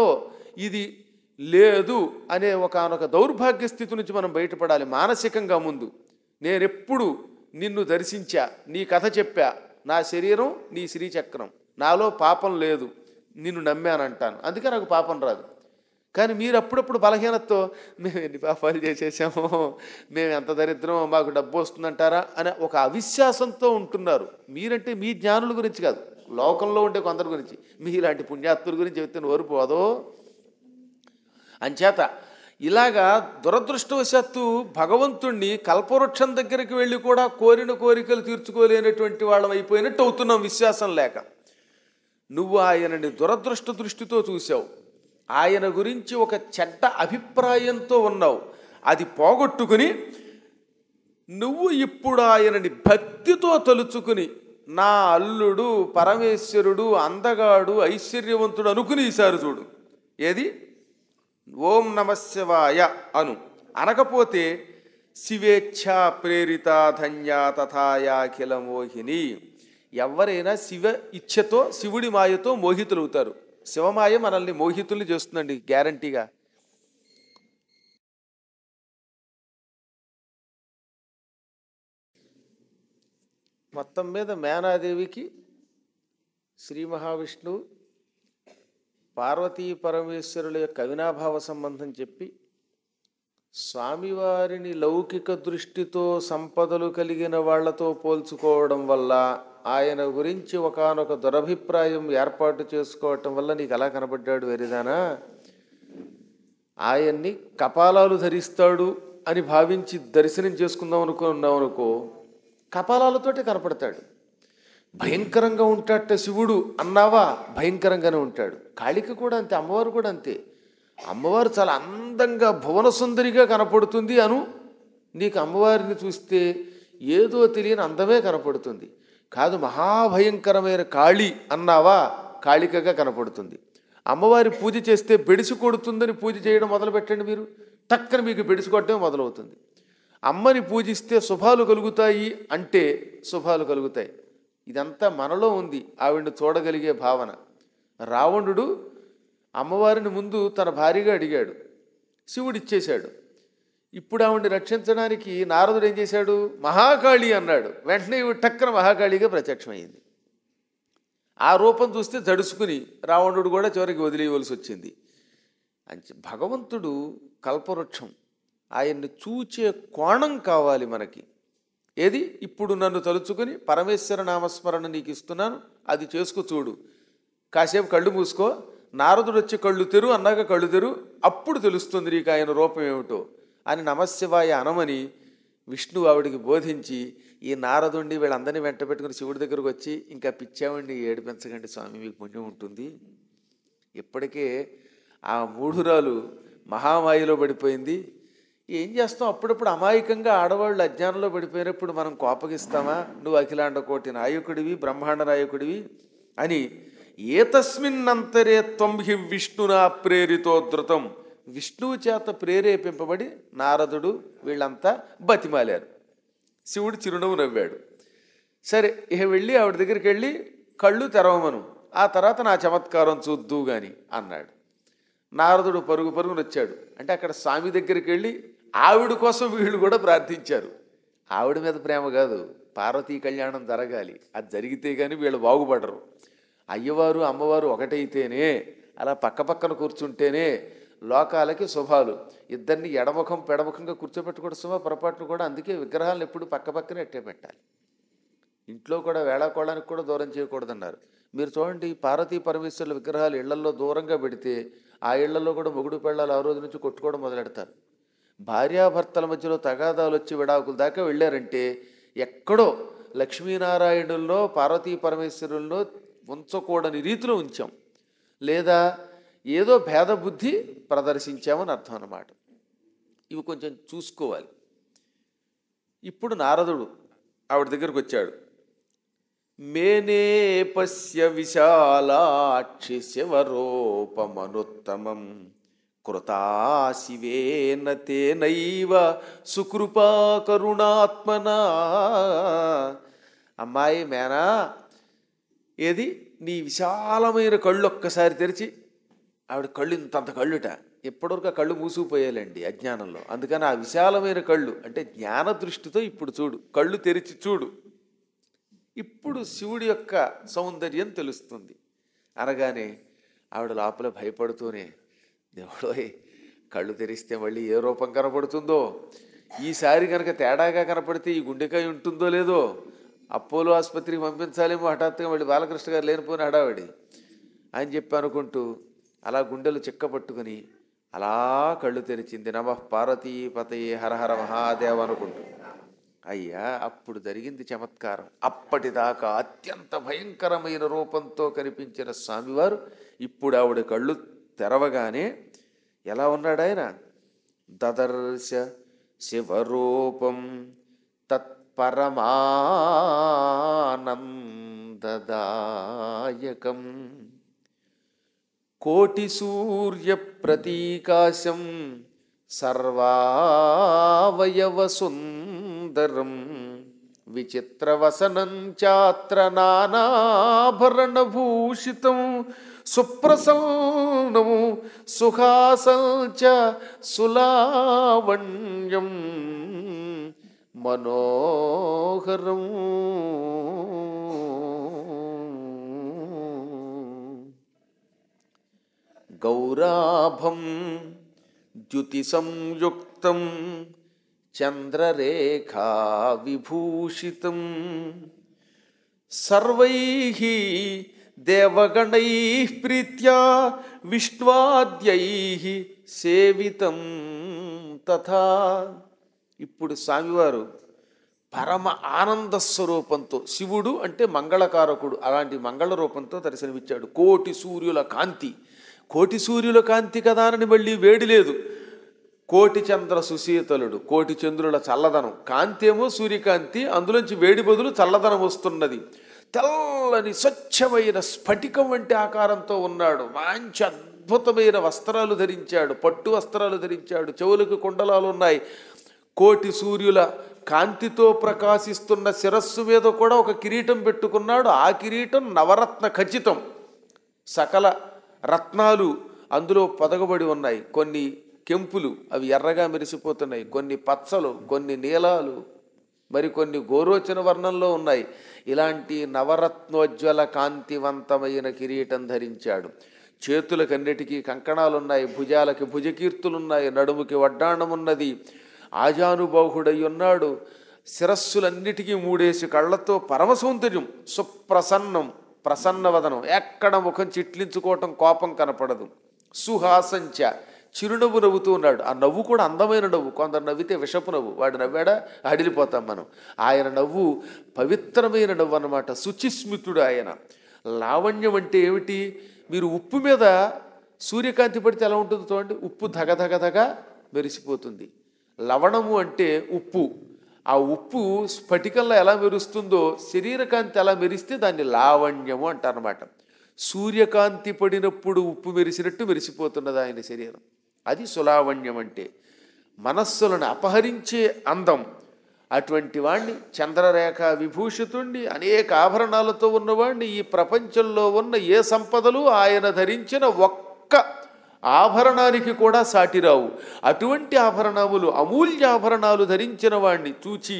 ఇది లేదు అనే ఒకనొక దౌర్భాగ్య స్థితి నుంచి మనం బయటపడాలి మానసికంగా ముందు నేనెప్పుడు నిన్ను దర్శించా నీ కథ చెప్పా నా శరీరం నీ శ్రీచక్రం నాలో పాపం లేదు నిన్ను నమ్మానంటాను అందుకే నాకు పాపం రాదు కానీ మీరు అప్పుడప్పుడు బలహీనతతో మేము ఎన్ని పాపాలు చేసేసామో మేము ఎంత దరిద్రం మాకు డబ్బు వస్తుందంటారా అనే ఒక అవిశ్వాసంతో ఉంటున్నారు మీరంటే మీ జ్ఞానుల గురించి కాదు లోకంలో ఉండే కొందరి గురించి మీలాంటి పుణ్యాత్ముల గురించి చెప్తే నోరు పోదో అంచేత ఇలాగా దురదృష్టవశాత్తు భగవంతుణ్ణి కల్పవృక్షం దగ్గరికి వెళ్ళి కూడా కోరిన కోరికలు తీర్చుకోలేనటువంటి వాళ్ళం అయిపోయినట్టు అవుతున్నాం విశ్వాసం లేక నువ్వు ఆయనని దురదృష్ట దృష్టితో చూసావు ఆయన గురించి ఒక చెడ్డ అభిప్రాయంతో ఉన్నావు అది పోగొట్టుకుని నువ్వు ఇప్పుడు ఆయనని భక్తితో తలుచుకుని నా అల్లుడు పరమేశ్వరుడు అందగాడు ఐశ్వర్యవంతుడు అనుకుని ఈసారి చూడు ఏది ఓం నమశివాయ అను అనకపోతే శివేచ్ఛా ప్రేరిత ధన్య తథాయాఖిల మోహిని ఎవరైనా శివ ఇచ్ఛతో శివుడి మాయతో మోహితులవుతారు శివమాయ మనల్ని మోహితుల్ని చేస్తుందండి గ్యారంటీగా మొత్తం మీద మేనాదేవికి శ్రీ మహావిష్ణువు పార్వతీ పరమేశ్వరుల యొక్క అవినాభావ సంబంధం చెప్పి స్వామివారిని లౌకిక దృష్టితో సంపదలు కలిగిన వాళ్లతో పోల్చుకోవడం వల్ల ఆయన గురించి ఒకానొక దురభిప్రాయం ఏర్పాటు చేసుకోవటం వల్ల నీకు అలా కనబడ్డాడు వెరిదానా ఆయన్ని కపాలాలు ధరిస్తాడు అని భావించి దర్శనం చేసుకుందాం అనుకున్నాం అనుకో కపాలాలతోటే కనపడతాడు భయంకరంగా ఉంటాడట శివుడు అన్నావా భయంకరంగానే ఉంటాడు కాళిక కూడా అంతే అమ్మవారు కూడా అంతే అమ్మవారు చాలా అందంగా భువన సుందరిగా కనపడుతుంది అను నీకు అమ్మవారిని చూస్తే ఏదో తెలియని అందమే కనపడుతుంది కాదు మహాభయంకరమైన కాళి అన్నావా కాళికగా కనపడుతుంది అమ్మవారి పూజ చేస్తే బెడిసి కొడుతుందని పూజ చేయడం మొదలు పెట్టండి మీరు టక్కన మీకు బెడిసి కొట్టడం మొదలవుతుంది అమ్మని పూజిస్తే శుభాలు కలుగుతాయి అంటే శుభాలు కలుగుతాయి ఇదంతా మనలో ఉంది ఆవిడ్ని చూడగలిగే భావన రావణుడు అమ్మవారిని ముందు తన భార్యగా అడిగాడు శివుడు ఇచ్చేశాడు ఇప్పుడు ఆవిడ్ని రక్షించడానికి నారదుడు ఏం చేశాడు మహాకాళి అన్నాడు వెంటనే ఇవి టక్కన మహాకాళిగా ప్రత్యక్షమైంది ఆ రూపం చూస్తే జడుసుకుని రావణుడు కూడా చివరికి వదిలేయవలసి వచ్చింది అంచే భగవంతుడు కల్పవృక్షం ఆయన్ని చూచే కోణం కావాలి మనకి ఏది ఇప్పుడు నన్ను తలుచుకుని పరమేశ్వర నామస్మరణ నీకు ఇస్తున్నాను అది చేసుకు చూడు కాసేపు కళ్ళు మూసుకో నారదుడు వచ్చి కళ్ళు తెరు అన్నాక కళ్ళు తెరు అప్పుడు తెలుస్తుంది నీకు ఆయన రూపం ఏమిటో అని నమశివాయ అనమని విష్ణువు ఆవిడికి బోధించి ఈ నారదుండి వీళ్ళందరినీ వెంట పెట్టుకుని శివుడి దగ్గరకు వచ్చి ఇంకా పిచ్చామండి ఏడిపించకండి స్వామి మీకు పుణ్యం ఉంటుంది ఇప్పటికే ఆ మూఢురాలు మహామాయలో పడిపోయింది ఏం చేస్తాం అప్పుడప్పుడు అమాయకంగా ఆడవాళ్ళు అజ్ఞానంలో పడిపోయినప్పుడు మనం కోపగిస్తామా నువ్వు అఖిలాండ కోటి నాయకుడివి బ్రహ్మాండ నాయకుడివి అని ఏతస్మిన్నంతరే త్వం హి విష్ణునా ప్రేరితోద్ధృతం విష్ణువు చేత ప్రేరేపింపబడి నారదుడు వీళ్ళంతా బతిమాలారు శివుడు చిరునవ్వు నవ్వాడు సరే ఇక వెళ్ళి ఆవిడ దగ్గరికి వెళ్ళి కళ్ళు తెరవమను ఆ తర్వాత నా చమత్కారం చూద్దు గాని అన్నాడు నారదుడు పరుగు పరుగున వచ్చాడు అంటే అక్కడ స్వామి దగ్గరికి వెళ్ళి ఆవిడ కోసం వీళ్ళు కూడా ప్రార్థించారు ఆవిడ మీద ప్రేమ కాదు పార్వతీ కళ్యాణం జరగాలి అది జరిగితే కానీ వీళ్ళు బాగుపడరు అయ్యవారు అమ్మవారు ఒకటైతేనే అలా పక్క పక్కన కూర్చుంటేనే లోకాలకి శుభాలు ఇద్దరిని ఎడముఖం పెడముఖంగా కూర్చోబెట్టకూడదు శుభ పొరపాట్లు కూడా అందుకే విగ్రహాలను ఎప్పుడు పక్క పక్కనే ఎట్టే పెట్టాలి ఇంట్లో కూడా వేళాకోళానికి కూడా దూరం చేయకూడదన్నారు మీరు చూడండి పార్వతీ పరమేశ్వరుల విగ్రహాలు ఇళ్లలో దూరంగా పెడితే ఆ ఇళ్లలో కూడా మొగుడు పెళ్ళాలు ఆ రోజు నుంచి కొట్టుకోవడం మొదలెడతారు భార్యాభర్తల మధ్యలో తగాదాలు వచ్చి విడాకుల దాకా వెళ్ళారంటే ఎక్కడో లక్ష్మీనారాయణుల్లో పార్వతీ పరమేశ్వరుల్లో ఉంచకూడని రీతిలో ఉంచాం లేదా ఏదో భేద బుద్ధి ప్రదర్శించామని అర్థం అన్నమాట ఇవి కొంచెం చూసుకోవాలి ఇప్పుడు నారదుడు ఆవిడ దగ్గరకు వచ్చాడు మేనే పశ్య విశాలాక్షి శివరూపమనుత్తమం కృతా శివేన తేనైవ సుకృపా కరుణాత్మనా అమ్మాయి మేనా ఏది నీ విశాలమైన కళ్ళు ఒక్కసారి తెరిచి ఆవిడ కళ్ళు ఇంతంత కళ్ళుట ఇప్పటివరకు ఆ కళ్ళు మూసుకుపోయాలండి అజ్ఞానంలో అందుకని ఆ విశాలమైన కళ్ళు అంటే జ్ఞాన దృష్టితో ఇప్పుడు చూడు కళ్ళు తెరిచి చూడు ఇప్పుడు శివుడి యొక్క సౌందర్యం తెలుస్తుంది అనగానే ఆవిడ లోపల భయపడుతూనే దేవుడోయ్ కళ్ళు తెరిస్తే మళ్ళీ ఏ రూపం కనపడుతుందో ఈసారి కనుక తేడాగా కనపడితే ఈ గుండెకాయ ఉంటుందో లేదో అపోలో ఆసుపత్రికి పంపించాలేమో హఠాత్తుగా మళ్ళీ బాలకృష్ణ గారు లేనిపోయిన హడావిడి అని చెప్పి అనుకుంటూ అలా గుండెలు చిక్క పట్టుకుని అలా కళ్ళు తెరిచింది నమ పార్వతీ పతయే హరహర మహాదేవ అనుకుంటూ అయ్యా అప్పుడు జరిగింది చమత్కారం అప్పటిదాకా అత్యంత భయంకరమైన రూపంతో కనిపించిన స్వామివారు ఇప్పుడు ఆవిడ కళ్ళు తెరవగానే ఎలా ఉన్నాడు ఆయన దదర్శ శివరూపం తత్పరమానందదాయకం కోటి సూర్య ప్రతీకాశం సర్వావయవసుందరం విచిత్రవసనం చాత్ర నానాభరణభూషితం సుప్రసన్నము సుఖాసం చ సులావణ్యం మనోహరం గౌరాభం ద్యుతి సంయుక్తం చంద్రరేఖా విభూషితం సర్వై దేవగణై ప్రీత్యా విష్ణ్వాద్యై సేవితం తథా ఇప్పుడు స్వామివారు పరమ ఆనంద స్వరూపంతో శివుడు అంటే మంగళకారకుడు అలాంటి మంగళ రూపంతో దర్శనమిచ్చాడు కోటి సూర్యుల కాంతి కోటి సూర్యుల కాంతి కదా అని మళ్ళీ వేడి లేదు కోటి చంద్ర సుశీతలుడు కోటి చంద్రుల చల్లదనం కాంతి ఏమో సూర్యకాంతి అందులోంచి వేడి బదులు చల్లదనం వస్తున్నది తెల్లని స్వచ్ఛమైన స్ఫటికం వంటి ఆకారంతో ఉన్నాడు మంచి అద్భుతమైన వస్త్రాలు ధరించాడు పట్టు వస్త్రాలు ధరించాడు చెవులకు కుండలాలు ఉన్నాయి కోటి సూర్యుల కాంతితో ప్రకాశిస్తున్న శిరస్సు మీద కూడా ఒక కిరీటం పెట్టుకున్నాడు ఆ కిరీటం నవరత్న ఖచ్చితం సకల రత్నాలు అందులో పొదగబడి ఉన్నాయి కొన్ని కెంపులు అవి ఎర్రగా మెరిసిపోతున్నాయి కొన్ని పచ్చలు కొన్ని నీలాలు మరికొన్ని గోరోచన వర్ణంలో ఉన్నాయి ఇలాంటి నవరత్నోజ్వల కాంతివంతమైన కిరీటం ధరించాడు చేతులకన్నిటికీ కంకణాలున్నాయి భుజాలకి భుజకీర్తులున్నాయి నడుముకి వడ్డాణమున్నది ఆజానుబాహుడై ఉన్నాడు శిరస్సులన్నిటికీ మూడేసి కళ్ళతో పరమ సౌందర్యం సుప్రసన్నం ప్రసన్నవదనం ఎక్కడ ముఖం చిట్లించుకోవటం కోపం కనపడదు సుహాసంచ చిరునవ్వు నవ్వుతూ ఉన్నాడు ఆ నవ్వు కూడా అందమైన నవ్వు కొందరు నవ్వితే విషపు నవ్వు వాడు నవ్వాడా అడిలిపోతాం మనం ఆయన నవ్వు పవిత్రమైన నవ్వు అన్నమాట శుచిస్మితుడు ఆయన లావణ్యం అంటే ఏమిటి మీరు ఉప్పు మీద సూర్యకాంతి పడితే ఎలా ఉంటుంది చూడండి ఉప్పు ధగ ధగ ధగ మెరిసిపోతుంది లవణము అంటే ఉప్పు ఆ ఉప్పు స్ఫటికంలో ఎలా మెరుస్తుందో శరీరకాంతి ఎలా మెరిస్తే దాన్ని లావణ్యము అంటారనమాట సూర్యకాంతి పడినప్పుడు ఉప్పు మెరిసినట్టు మెరిసిపోతున్నది ఆయన శరీరం అది సులావణ్యం అంటే మనస్సులను అపహరించే అందం అటువంటి వాణ్ణి చంద్రరేఖ విభూషితుండి అనేక ఆభరణాలతో ఉన్నవాణ్ణి ఈ ప్రపంచంలో ఉన్న ఏ సంపదలు ఆయన ధరించిన ఒక్క ఆభరణానికి కూడా సాటిరావు అటువంటి ఆభరణములు అమూల్య ఆభరణాలు ధరించిన వాణ్ణి చూచి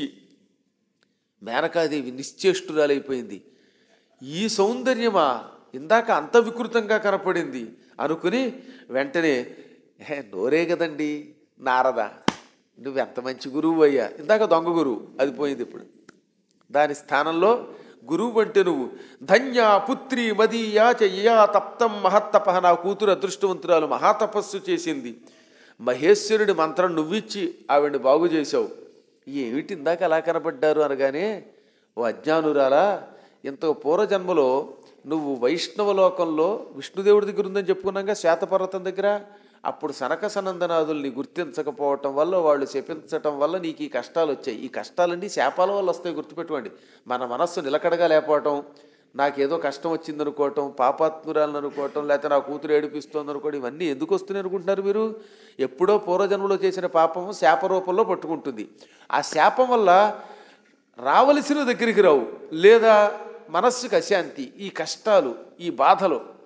మేనకాదేవి నిశ్చేష్టురాలైపోయింది ఈ సౌందర్యమా ఇందాక అంత వికృతంగా కనపడింది అనుకుని వెంటనే "హే, నోరే కదండి నారద నువ్వు ఎంత మంచి గురువు అయ్యా ఇందాక దొంగ గురువు అది పోయింది ఇప్పుడు దాని స్థానంలో గురువు అంటే నువ్వు ధన్య పుత్రి మదీయా చెయ్యా తప్తం మహత్తప నా కూతురు అదృష్టవంతురాలు మహాతపస్సు చేసింది మహేశ్వరుడి మంత్రం నువ్విచ్చి ఆవిడ్ని బాగు చేశావు ఏమిటి ఇందాక అలా కనపడ్డారు అనగానే ఓ అజ్ఞానురాలా ఇంత పూర్వజన్మలో నువ్వు వైష్ణవ లోకంలో విష్ణుదేవుడి దగ్గర ఉందని చెప్పుకున్నాగా శ్వేతపర్వతం దగ్గర అప్పుడు సనక సనందనాదుల్ని గుర్తించకపోవటం వల్ల వాళ్ళు శపించటం వల్ల నీకు ఈ కష్టాలు వచ్చాయి ఈ కష్టాలన్నీ శాపాల వల్ల వస్తాయి గుర్తుపెట్టుకోండి మన మనస్సు నిలకడగా లేకపోవటం నాకేదో కష్టం వచ్చింది అనుకోవటం పాపాత్మురాలను అనుకోవటం లేకపోతే నా కూతురు ఏడిపిస్తోంది అనుకోవడం ఇవన్నీ ఎందుకు వస్తున్నాయి అనుకుంటున్నారు మీరు ఎప్పుడో పూర్వజన్మలో చేసిన పాపము శాప రూపంలో పట్టుకుంటుంది ఆ శాపం వల్ల రావలసిన దగ్గరికి రావు లేదా మనస్సుకు అశాంతి ఈ కష్టాలు ఈ బాధలు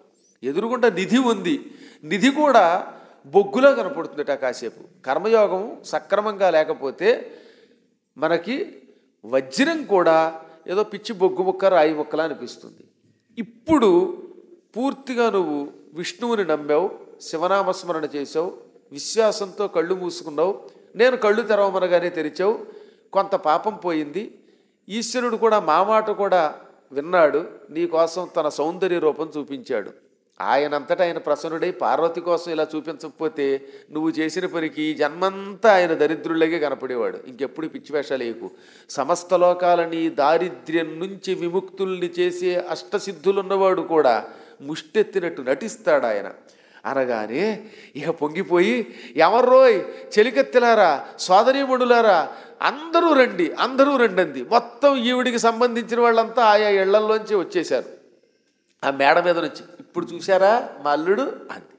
ఎదురుగుండా నిధి ఉంది నిధి కూడా బొగ్గులో కనపడుతుందట కాసేపు కర్మయోగం సక్రమంగా లేకపోతే మనకి వజ్రం కూడా ఏదో పిచ్చి బొగ్గు ముక్క రాయి ముక్కలా అనిపిస్తుంది ఇప్పుడు పూర్తిగా నువ్వు విష్ణువుని నమ్మావు శివనామస్మరణ చేసావు విశ్వాసంతో కళ్ళు మూసుకున్నావు నేను కళ్ళు తెరవమనగానే తెరిచావు కొంత పాపం పోయింది ఈశ్వరుడు కూడా మా మాట కూడా విన్నాడు నీ కోసం తన సౌందర్య రూపం చూపించాడు ఆయనంతటా ఆయన ప్రసన్నుడై పార్వతి కోసం ఇలా చూపించకపోతే నువ్వు చేసిన పనికి ఈ జన్మంతా ఆయన దరిద్రులగే కనపడేవాడు ఇంకెప్పుడు పిచ్చి వేషాలు వేయకు సమస్త లోకాలని దారిద్ర్యం నుంచి విముక్తుల్ని చేసే అష్టసిద్ధులున్నవాడు కూడా ముష్టెత్తినట్టు నటిస్తాడు ఆయన అనగానే ఇక పొంగిపోయి ఎవర్రోయ్ చెలికత్తెలారా సోదరీమణులారా అందరూ రండి అందరూ రండి అంది మొత్తం ఈవిడికి సంబంధించిన వాళ్ళంతా ఆయా ఇళ్లల్లోంచి వచ్చేశారు ఆ మేడ మీద నుంచి ఇప్పుడు చూశారా మా అల్లుడు అంది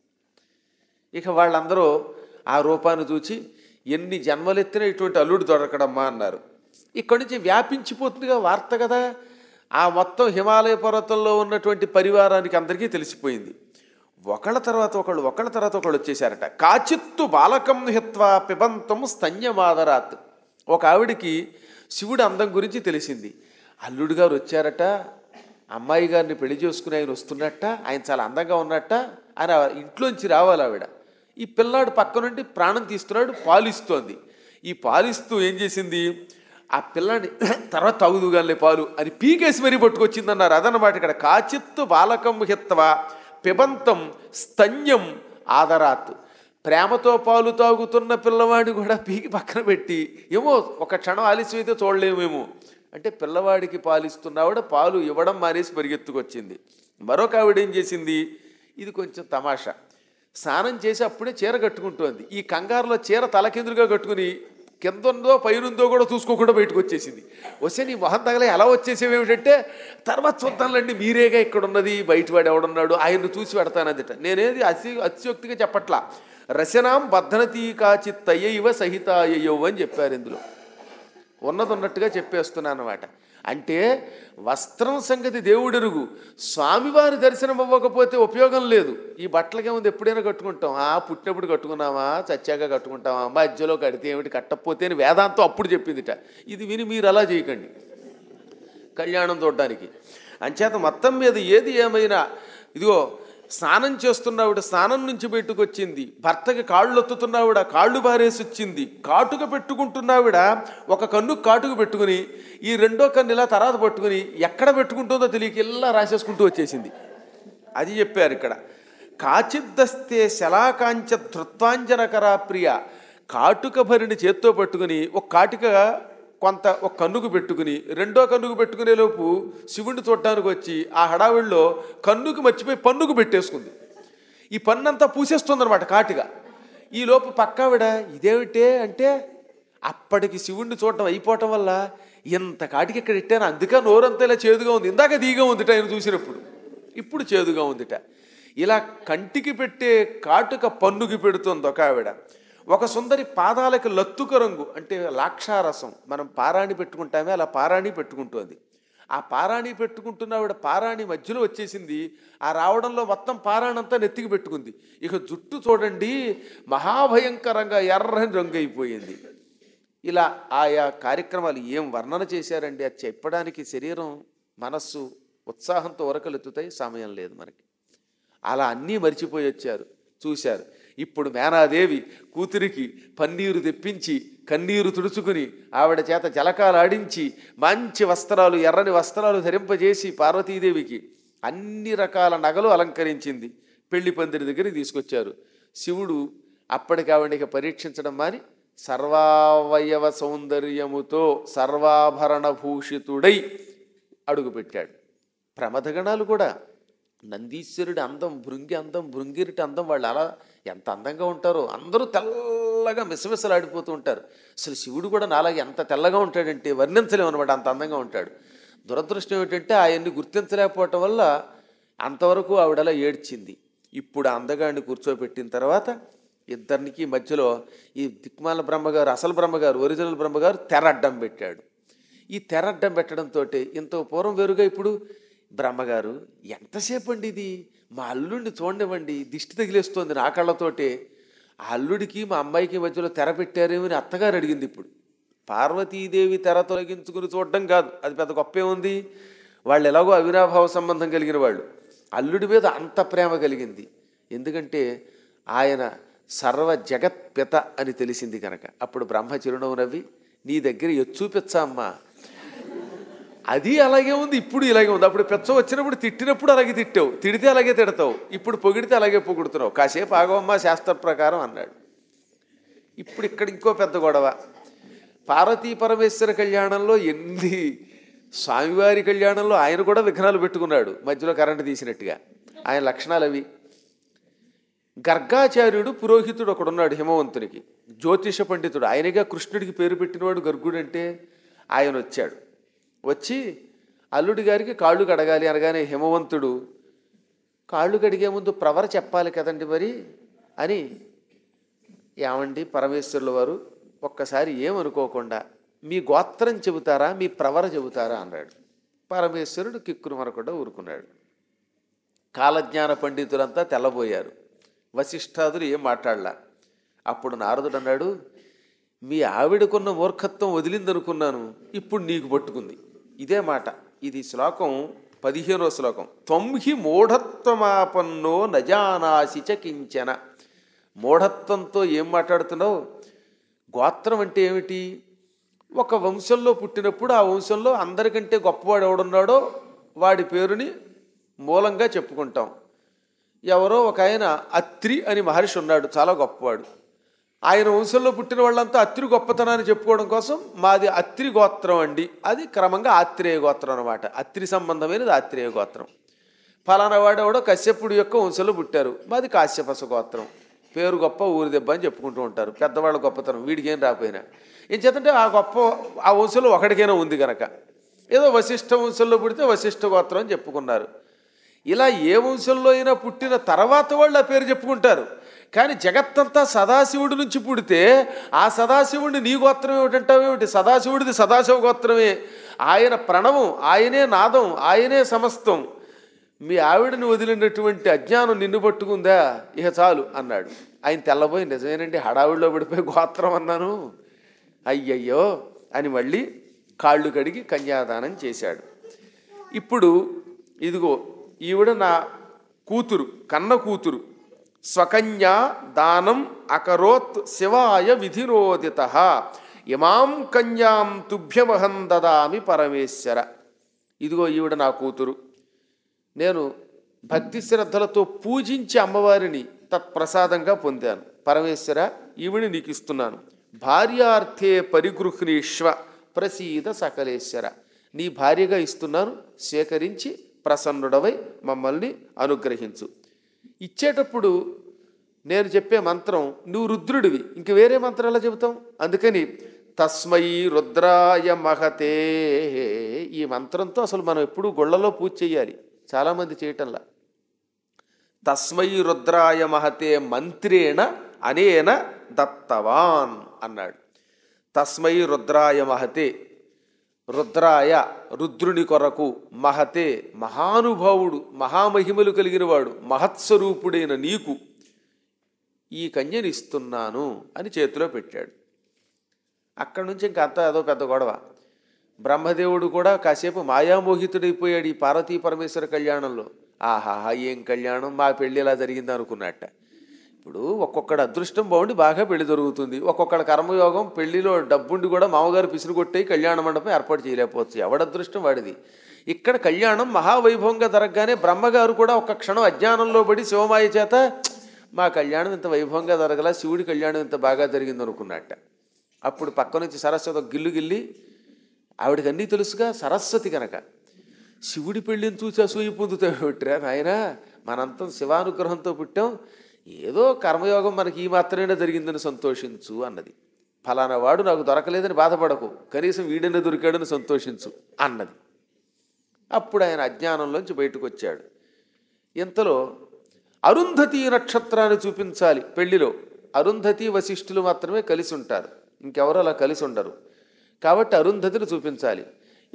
ఇక వాళ్ళందరూ ఆ రూపాన్ని చూచి ఎన్ని జన్మలెత్తినా ఇటువంటి అల్లుడు దొరకడమ్మా అన్నారు ఇక్కడి నుంచి వ్యాపించిపోతుందిగా వార్త కదా ఆ మొత్తం హిమాలయ పర్వతంలో ఉన్నటువంటి పరివారానికి అందరికీ తెలిసిపోయింది ఒకళ్ళ తర్వాత ఒకళ్ళు ఒకళ్ళ తర్వాత ఒకళ్ళు వచ్చేసారట కాచిత్తు బాలకం హిత్వా పిబంతం స్తన్యమాదరాత్ ఒక ఆవిడికి శివుడి అందం గురించి తెలిసింది అల్లుడు గారు వచ్చారట అమ్మాయి గారిని పెళ్లి చేసుకుని ఆయన వస్తున్నట్ట ఆయన చాలా అందంగా ఉన్నట్ట ఆయన ఇంట్లోంచి రావాలి ఆవిడ ఈ పిల్లాడు పక్క నుండి ప్రాణం తీస్తున్నాడు పాలిస్తోంది ఈ పాలిస్తూ ఏం చేసింది ఆ పిల్లాడిని తర్వాత తాగుదుగాలే పాలు అని పీకేసి మరీ పట్టుకొచ్చిందన్నారు అదనమాట ఇక్కడ కాచిత్తు బాలకం హిత్వ పిబంతం స్తన్యం ఆదరాత్ ప్రేమతో పాలు తాగుతున్న పిల్లవాడిని కూడా పీకి పక్కన పెట్టి ఏమో ఒక క్షణం ఆలస్యం అయితే చూడలేమేమో అంటే పిల్లవాడికి పాలిస్తున్నావిడ పాలు ఇవ్వడం మానేసి పరిగెత్తుకొచ్చింది మరొక ఆవిడ ఏం చేసింది ఇది కొంచెం తమాషా స్నానం చేసి అప్పుడే చీర కట్టుకుంటోంది ఈ కంగారులో చీర తలకిందులుగా కట్టుకుని కింద ఉందో పైనుందో కూడా చూసుకోకుండా బయటకు వచ్చేసింది వస్తే నీ మొహం తగలే ఎలా వచ్చేసేవి ఏమిటంటే తర్వాత చూద్దాంలేండి మీరేగా ఇక్కడ ఉన్నది బయటవాడు ఎవడున్నాడు ఆయన్ను చూసి పెడతానదిట నేనేది అతి అతిశయోక్తిగా చెప్పట్లా రచనాం బద్ధనతీకాచిత్తయ్యవ సహితాయ్యవు అని చెప్పారు ఇందులో ఉన్నది ఉన్నట్టుగా చెప్పేస్తున్నాను అనమాట అంటే వస్త్రం సంగతి దేవుడెరుగు స్వామివారి దర్శనం అవ్వకపోతే ఉపయోగం లేదు ఈ బట్టలకే ఉంది ఎప్పుడైనా కట్టుకుంటాం ఆ పుట్టినప్పుడు కట్టుకున్నామా చచ్చాక కట్టుకుంటామా మధ్యలో కడితే ఏమిటి కట్టకపోతే అని వేదాంతం అప్పుడు చెప్పిందిట ఇది విని మీరు అలా చేయకండి కళ్యాణం చూడడానికి అంచేత మొత్తం మీద ఏది ఏమైనా ఇదిగో స్నానం చేస్తున్నావిడ స్నానం నుంచి బయటకు వచ్చింది భర్తకి కాళ్ళు ఒత్తుతున్నావిడ కాళ్ళు బారేసి వచ్చింది కాటుక పెట్టుకుంటున్నావిడ ఒక కన్ను కాటుక పెట్టుకుని ఈ రెండో కన్ను ఇలా తర్వాత పట్టుకుని ఎక్కడ పెట్టుకుంటుందో తెలియక ఇలా రాసేసుకుంటూ వచ్చేసింది అది చెప్పారు ఇక్కడ కాచిద్దస్తే శలాకాంచ ధృత్వాంజనకరా ప్రియ కాటుక భరిని చేత్తో పట్టుకుని ఒక కాటుక కొంత ఒక కన్నుకు పెట్టుకుని రెండో కన్నుకు పెట్టుకునే లోపు శివుడిని చూడటానికి వచ్చి ఆ హడావిడిలో కన్నుకు మర్చిపోయి పన్నుకు పెట్టేసుకుంది ఈ పన్నంతా పూసేస్తుంది అనమాట కాటుగా ఈ లోపు పక్కావిడ ఇదేమిటే అంటే అప్పటికి శివుణ్ణి చూడటం అయిపోవటం వల్ల ఇంత కాటికి ఇక్కడ ఇట్టాను అందుకే నోరంతా ఇలా చేదుగా ఉంది ఇందాక దీగా ఉందిట ఆయన చూసినప్పుడు ఇప్పుడు చేదుగా ఉందిట ఇలా కంటికి పెట్టే కాటుక పన్నుకి పెడుతుంది ఒక ఆవిడ ఒక సుందరి పాదాలకు లత్తుక రంగు అంటే లాక్షారసం మనం పారాణి పెట్టుకుంటామే అలా పారాణి పెట్టుకుంటోంది ఆ పారాణి పెట్టుకుంటున్న ఆవిడ పారాణి మధ్యలో వచ్చేసింది ఆ రావడంలో మొత్తం పారాణంతా నెత్తికి పెట్టుకుంది ఇక జుట్టు చూడండి మహాభయంకరంగా ఎర్రని రంగు అయిపోయింది ఇలా ఆయా కార్యక్రమాలు ఏం వర్ణన చేశారండి అది చెప్పడానికి శరీరం మనస్సు ఉత్సాహంతో ఉరకలెత్తుతాయి సమయం లేదు మనకి అలా అన్నీ మర్చిపోయి వచ్చారు చూశారు ఇప్పుడు మేనాదేవి కూతురికి పన్నీరు తెప్పించి కన్నీరు తుడుచుకుని ఆవిడ చేత జలకాలు ఆడించి మంచి వస్త్రాలు ఎర్రని వస్త్రాలు ధరింపజేసి పార్వతీదేవికి అన్ని రకాల నగలు అలంకరించింది పెళ్లి పందిరి దగ్గరికి తీసుకొచ్చారు శివుడు అప్పటికి ఆవిడకి పరీక్షించడం మాని సర్వావయవ సౌందర్యముతో సర్వాభరణ భూషితుడై అడుగుపెట్టాడు ప్రమథగణాలు కూడా నందీశ్వరుడి అందం భృంగి అందం భృంగిరిటి అందం వాళ్ళు అలా ఎంత అందంగా ఉంటారో అందరూ తెల్లగా మిసమిసలాడిపోతూ ఉంటారు అసలు శివుడు కూడా నాలాగే ఎంత తెల్లగా ఉంటాడంటే వర్ణించలేము అనమాట అంత అందంగా ఉంటాడు దురదృష్టం ఏమిటంటే ఆయన్ని గుర్తించలేకపోవటం వల్ల అంతవరకు ఆవిడలా ఏడ్చింది ఇప్పుడు ఆ అందగాడిని కూర్చోబెట్టిన తర్వాత ఇద్దరికి మధ్యలో ఈ దిక్మాల బ్రహ్మగారు అసలు బ్రహ్మగారు ఒరిజినల్ బ్రహ్మగారు తెర అడ్డం పెట్టాడు ఈ తెర అడ్డం పెట్టడంతో ఇంత పూర్వం వేరుగా ఇప్పుడు బ్రహ్మగారు ఎంతసేపు అండి ఇది మా అల్లుడిని చూడనివ్వండి దిష్టి తగిలేస్తోంది నా కళ్ళతోటే ఆ అల్లుడికి మా అమ్మాయికి మధ్యలో తెర పెట్టారేమని అత్తగారు అడిగింది ఇప్పుడు పార్వతీదేవి తెర తొలగించుకుని చూడడం కాదు అది పెద్ద గొప్పే ఉంది వాళ్ళు ఎలాగో అవినాభావ సంబంధం కలిగిన వాళ్ళు అల్లుడి మీద అంత ప్రేమ కలిగింది ఎందుకంటే ఆయన సర్వ జగత్పిత అని తెలిసింది కనుక అప్పుడు బ్రహ్మ చిరునవ్వు నవ్వి నీ దగ్గర ఎచ్చూపిచ్చా అమ్మా అది అలాగే ఉంది ఇప్పుడు ఇలాగే ఉంది అప్పుడు పెచ్చ వచ్చినప్పుడు తిట్టినప్పుడు అలాగే తిట్టావు తిడితే అలాగే తిడతావు ఇప్పుడు పొగిడితే అలాగే పొగుడుతున్నావు కాసేపు ఆగవమ్మా శాస్త్ర ప్రకారం అన్నాడు ఇప్పుడు ఇక్కడ ఇంకో పెద్ద గొడవ పార్వతీ పరమేశ్వర కళ్యాణంలో ఎన్ని స్వామివారి కళ్యాణంలో ఆయన కూడా విఘ్నాలు పెట్టుకున్నాడు మధ్యలో కరెంటు తీసినట్టుగా ఆయన లక్షణాలు అవి గర్గాచార్యుడు పురోహితుడు ఒకడున్నాడు హిమవంతునికి జ్యోతిష పండితుడు ఆయనగా కృష్ణుడికి పేరు పెట్టినవాడు గర్గుడు అంటే ఆయన వచ్చాడు వచ్చి అల్లుడి గారికి కాళ్ళు కడగాలి అనగానే హిమవంతుడు కాళ్ళు కడిగే ముందు ప్రవర చెప్పాలి కదండి మరి అని ఏమండి పరమేశ్వరుల వారు ఒక్కసారి ఏమనుకోకుండా మీ గోత్రం చెబుతారా మీ ప్రవర చెబుతారా అన్నాడు పరమేశ్వరుడు కిక్కురు మనకుండా ఊరుకున్నాడు కాలజ్ఞాన పండితులంతా తెల్లబోయారు వశిష్ఠాదులు ఏం మాట్లాడలా అప్పుడు నారదుడు అన్నాడు మీ ఆవిడకున్న మూర్ఖత్వం వదిలిందనుకున్నాను ఇప్పుడు నీకు పట్టుకుంది ఇదే మాట ఇది శ్లోకం పదిహేనో శ్లోకం త్వంహి మూఢత్వమాపన్నో నజానాసి చ కించన మూఢత్వంతో ఏం మాట్లాడుతున్నావు గోత్రం అంటే ఏమిటి ఒక వంశంలో పుట్టినప్పుడు ఆ వంశంలో అందరికంటే గొప్పవాడు ఎవడున్నాడో వాడి పేరుని మూలంగా చెప్పుకుంటాం ఎవరో ఒక ఆయన అత్రి అని మహర్షి ఉన్నాడు చాలా గొప్పవాడు ఆయన వంశంలో పుట్టిన వాళ్ళంతా అత్రి గొప్పతనాన్ని చెప్పుకోవడం కోసం మాది అత్రి గోత్రం అండి అది క్రమంగా ఆత్రేయ గోత్రం అనమాట అత్రి సంబంధమైనది ఆత్రేయ గోత్రం ఫలానా వాడు ఎవడో కశ్యపుడి యొక్క వంశంలో పుట్టారు మాది కాశ్యపస గోత్రం పేరు గొప్ప ఊరి దెబ్బ అని చెప్పుకుంటూ ఉంటారు పెద్దవాళ్ళ గొప్పతనం వీడికి ఏం రాపోయినా ఏం చేతంటే ఆ గొప్ప ఆ వంశంలో ఒకడికైనా ఉంది కనుక ఏదో వశిష్ఠ వంశంలో పుడితే వశిష్ఠ గోత్రం అని చెప్పుకున్నారు ఇలా ఏ వంశంలో అయినా పుట్టిన తర్వాత వాళ్ళు ఆ పేరు చెప్పుకుంటారు కానీ జగత్తంతా సదాశివుడి నుంచి పుడితే ఆ సదాశివుడిని నీ గోత్రం ఏమిటంటావేమిటి సదాశివుడిది సదాశివ గోత్రమే ఆయన ప్రణవం ఆయనే నాదం ఆయనే సమస్తం మీ ఆవిడని వదిలినటువంటి అజ్ఞానం నిన్ను పట్టుకుందా ఇక చాలు అన్నాడు ఆయన తెల్లబోయి నిజమేనండి హడావిడిలో పడిపోయి గోత్రం అన్నాను అయ్యయ్యో అని మళ్ళీ కాళ్ళు కడిగి కన్యాదానం చేశాడు ఇప్పుడు ఇదిగో ఈవిడ నా కూతురు కన్న కూతురు స్వకన్యా దానం అకరోత్ శివాయ విధిరోదిత ఇమాం కన్యాం తుభ్యమహం దదామి పరమేశ్వర ఇదిగో ఈవిడ నా కూతురు నేను భక్తి శ్రద్ధలతో పూజించి అమ్మవారిని తత్ప్రసాదంగా పొందాను పరమేశ్వర ఈవిని నీకు ఇస్తున్నాను భార్యార్థే పరిగృహ్ణీష్వ ప్రసీద సకలేశ్వర నీ భార్యగా ఇస్తున్నాను సేకరించి ప్రసన్నుడవై మమ్మల్ని అనుగ్రహించు ఇచ్చేటప్పుడు నేను చెప్పే మంత్రం నువ్వు రుద్రుడివి ఇంక వేరే మంత్రం ఎలా చెబుతాం అందుకని తస్మై రుద్రాయ మహతే ఈ మంత్రంతో అసలు మనం ఎప్పుడూ గుళ్ళలో పూజ చేయాలి చాలామంది చేయటంలా తస్మై రుద్రాయ మహతే మంత్రేణ అనేన దత్తవాన్ అన్నాడు తస్మై రుద్రాయ మహతే రుద్రాయ రుద్రుని కొరకు మహతే మహానుభావుడు మహామహిమలు కలిగినవాడు మహత్స్వరూపుడైన నీకు ఈ కన్యని ఇస్తున్నాను అని చేతిలో పెట్టాడు అక్కడి నుంచి ఇంకా అంతా అదో పెద్ద గొడవ బ్రహ్మదేవుడు కూడా కాసేపు మాయామోహితుడైపోయాడు ఈ పార్వతీ పరమేశ్వర కళ్యాణంలో ఆహాహా ఏం కళ్యాణం మా పెళ్ళి ఇలా జరిగింది అనుకున్నట్ట ఇప్పుడు ఒక్కొక్కడి అదృష్టం బాగుండి బాగా పెళ్లి జరుగుతుంది ఒక్కొక్కడి కర్మయోగం పెళ్లిలో డబ్బుండి కూడా మామగారు పిసురు కొట్టి కళ్యాణ మండపం ఏర్పాటు చేయలేకపోవచ్చు ఎవడ అదృష్టం వాడిది ఇక్కడ కళ్యాణం మహావైభవంగా జరగగానే బ్రహ్మగారు కూడా ఒక క్షణం అజ్ఞానంలో పడి శివమాయ చేత మా కళ్యాణం ఇంత వైభవంగా జరగల శివుడి కళ్యాణం ఇంత బాగా జరిగింది అనుకున్నట్ట అప్పుడు పక్క నుంచి సరస్వతి ఒక గిల్లు గిల్లి ఆవిడకి అన్నీ తెలుసుగా సరస్వతి కనుక శివుడి పెళ్ళిని చూసి అసూయ పొందుతావుట్రా నాయన మనంతం శివానుగ్రహంతో పుట్టాం ఏదో కర్మయోగం మనకి ఈ మాత్రమే జరిగిందని సంతోషించు అన్నది ఫలానా వాడు నాకు దొరకలేదని బాధపడకు కనీసం వీడనే దొరికాడని సంతోషించు అన్నది అప్పుడు ఆయన అజ్ఞానంలోంచి బయటకు వచ్చాడు ఇంతలో అరుంధతి నక్షత్రాన్ని చూపించాలి పెళ్లిలో అరుంధతి వశిష్ఠులు మాత్రమే కలిసి ఉంటారు ఇంకెవరు అలా కలిసి ఉండరు కాబట్టి అరుంధతిని చూపించాలి